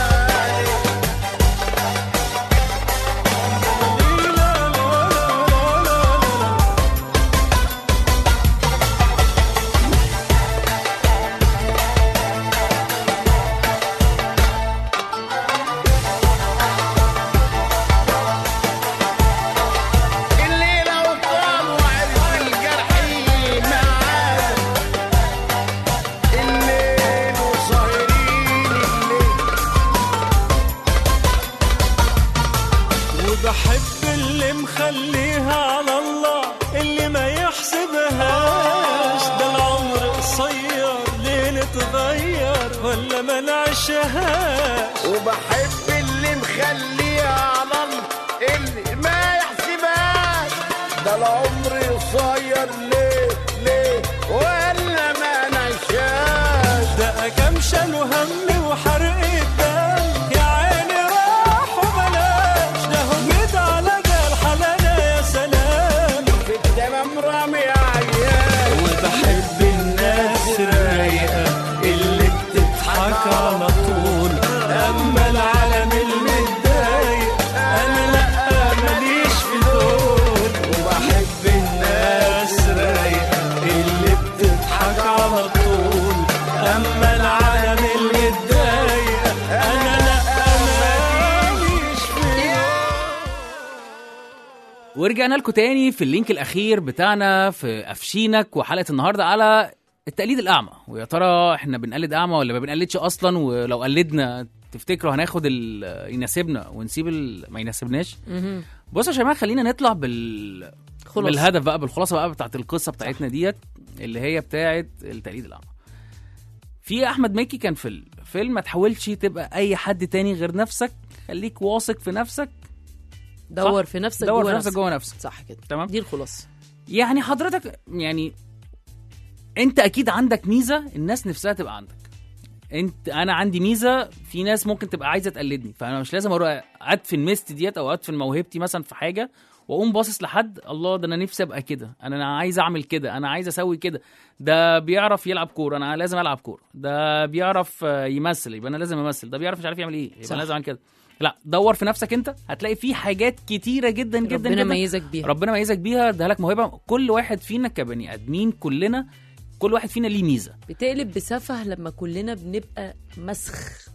وبحب اللي مخليها على الله اللي ما يحسبهاش ده العمر قصير ليه نتغير ولا ما نعيشهاش وبحب اللي مخليها على الله اللي ما يحسبهاش ده العمر قصير ليه ليه ولا ما نعيشهاش ده كام شالوا هم وحرق الدم يا عيني راح وبلاش ده هم ده على ده الحلالة يا سلام في التمام رامي عيال وبحب الناس الرايقة اللي بتضحك على طول أما العالم المتضايق أنا لأ ماليش في دول وبحب الناس الرايقة اللي بتضحك على طول أما العالم المتضايق أنا لأ ماليش في دول ورجعنا لكم تاني في اللينك الاخير بتاعنا في افشينك وحلقه النهارده على التقليد الاعمى ويا ترى احنا بنقلد اعمى ولا ما بنقلدش اصلا ولو قلدنا تفتكروا هناخد اللي يناسبنا ونسيب اللي ما يناسبناش مهم. بص يا شباب خلينا نطلع بال خلاص. بالهدف بقى بالخلاصه بقى بتاعت القصه بتاعتنا ديت اللي هي بتاعت التقليد الاعمى في احمد مكي كان في الفيلم ما تحاولش تبقى اي حد تاني غير نفسك خليك واثق في نفسك دور صح؟ في نفسك دور جوه في نفسك جوه نفسك صح كده تمام دي الخلاصه يعني حضرتك يعني انت اكيد عندك ميزه الناس نفسها تبقى عندك انت انا عندي ميزه في ناس ممكن تبقى عايزه تقلدني فانا مش لازم اروح ادفن ميزتي ديت او ادفن موهبتي مثلا في حاجه واقوم باصص لحد الله ده انا نفسي ابقى كده انا أنا عايز اعمل كده انا عايز اسوي كده ده بيعرف يلعب كوره انا لازم العب كوره ده بيعرف آه، يمثل يبقى انا لازم امثل ده بيعرف مش عارف يعمل ايه يبقى صح. انا لازم اعمل كده لا دور في نفسك انت هتلاقي في حاجات كتيره جدا جدا ربنا جدا ميزك بيها ربنا ميزك بيها اداها لك موهبه كل واحد فينا كبني ادمين كلنا كل واحد فينا ليه ميزه بتقلب بسفه لما كلنا بنبقى مسخ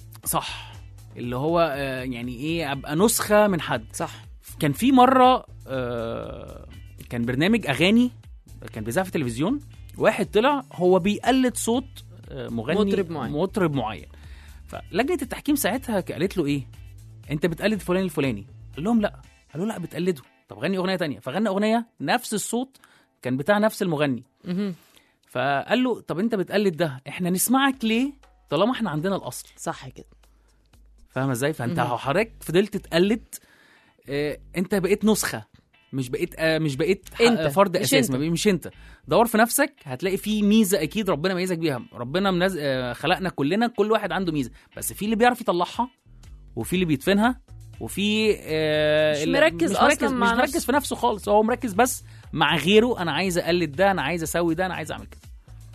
صح اللي هو آه، يعني ايه ابقى نسخه من حد صح كان في مره آه، كان برنامج اغاني كان بيذاع في التلفزيون واحد طلع هو بيقلد صوت آه، مغني مطرب معين. مطرب معين فلجنه التحكيم ساعتها قالت له ايه انت بتقلد فلان الفلاني قال لهم لا قالوا لا بتقلده طب غني اغنيه تانية فغنى اغنيه نفس الصوت كان بتاع نفس المغني مهم. فقال له طب انت بتقلد ده احنا نسمعك ليه طالما احنا عندنا الاصل صح كده فاهمه ازاي فانت مهم. حضرتك فضلت تقلد اه انت بقيت نسخه مش بقيت آه مش بقيت ح- انت، فرد مش اساس انت. ما بقيت- مش انت دور في نفسك هتلاقي في ميزه اكيد ربنا ميزك بيها ربنا منز... آه خلقنا كلنا كل واحد عنده ميزه بس في اللي بيعرف يطلعها وفي اللي بيدفنها وفي آه مش اللي- مركز مش أصلاً مركز مع مش مركز نفسه. في نفسه خالص هو مركز بس مع غيره انا عايز اقلد ده انا عايز اسوي ده انا عايز اعمل كده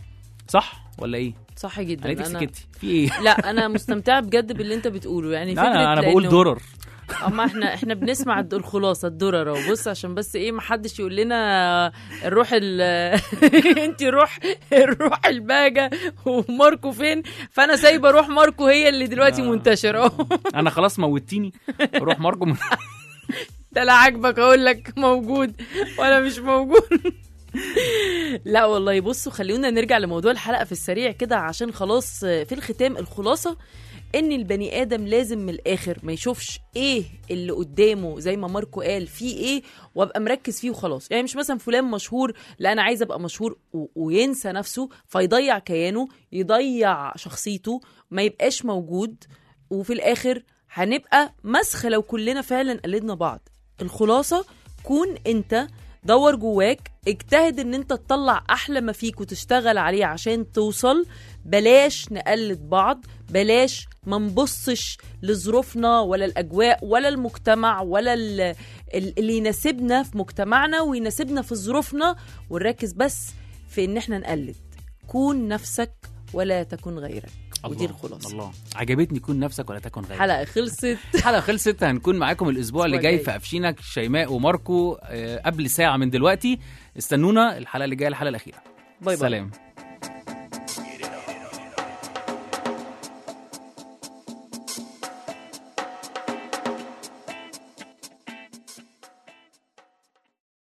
صح ولا ايه صح جدا لقيتك انا سكتي في ايه لا انا مستمتعه بجد باللي انت بتقوله يعني لا انا انا فكرة بقول لأنه- درر اما احنا احنا بنسمع الد- الخلاصه الدرر اهو بص عشان بس ايه ما حدش يقول لنا الروح ال انت روح الروح الباجه وماركو فين فانا سايبه روح ماركو هي اللي دلوقتي آه. منتشره اهو انا خلاص موتيني روح ماركو من... ده لا عاجبك اقول لك موجود ولا مش موجود لا والله بصوا خلونا نرجع لموضوع الحلقه في السريع كده عشان خلاص في الختام الخلاصه ان البني ادم لازم من الاخر ما يشوفش ايه اللي قدامه زي ما ماركو قال فيه ايه وابقى مركز فيه وخلاص يعني مش مثلا فلان مشهور لا انا عايز ابقى مشهور و- وينسى نفسه فيضيع كيانه يضيع شخصيته ما يبقاش موجود وفي الاخر هنبقى مسخ لو كلنا فعلا قلدنا بعض الخلاصه كون انت دور جواك اجتهد ان انت تطلع احلى ما فيك وتشتغل عليه عشان توصل بلاش نقلد بعض بلاش ما نبصش لظروفنا ولا الاجواء ولا المجتمع ولا ال- ال- اللي يناسبنا في مجتمعنا ويناسبنا في ظروفنا ونركز بس في ان احنا نقلد كون نفسك ولا تكن غيرك ودي الله، الخلاصه الله عجبتني كون نفسك ولا تكن غيرك حلقه خلصت الحلقه خلصت هنكون معاكم الاسبوع اللي الأسبوع جاي الجاي. في افشينك شيماء وماركو آه، قبل ساعه من دلوقتي استنونا الحلقه اللي جايه الحلقه الاخيره باي باي سلام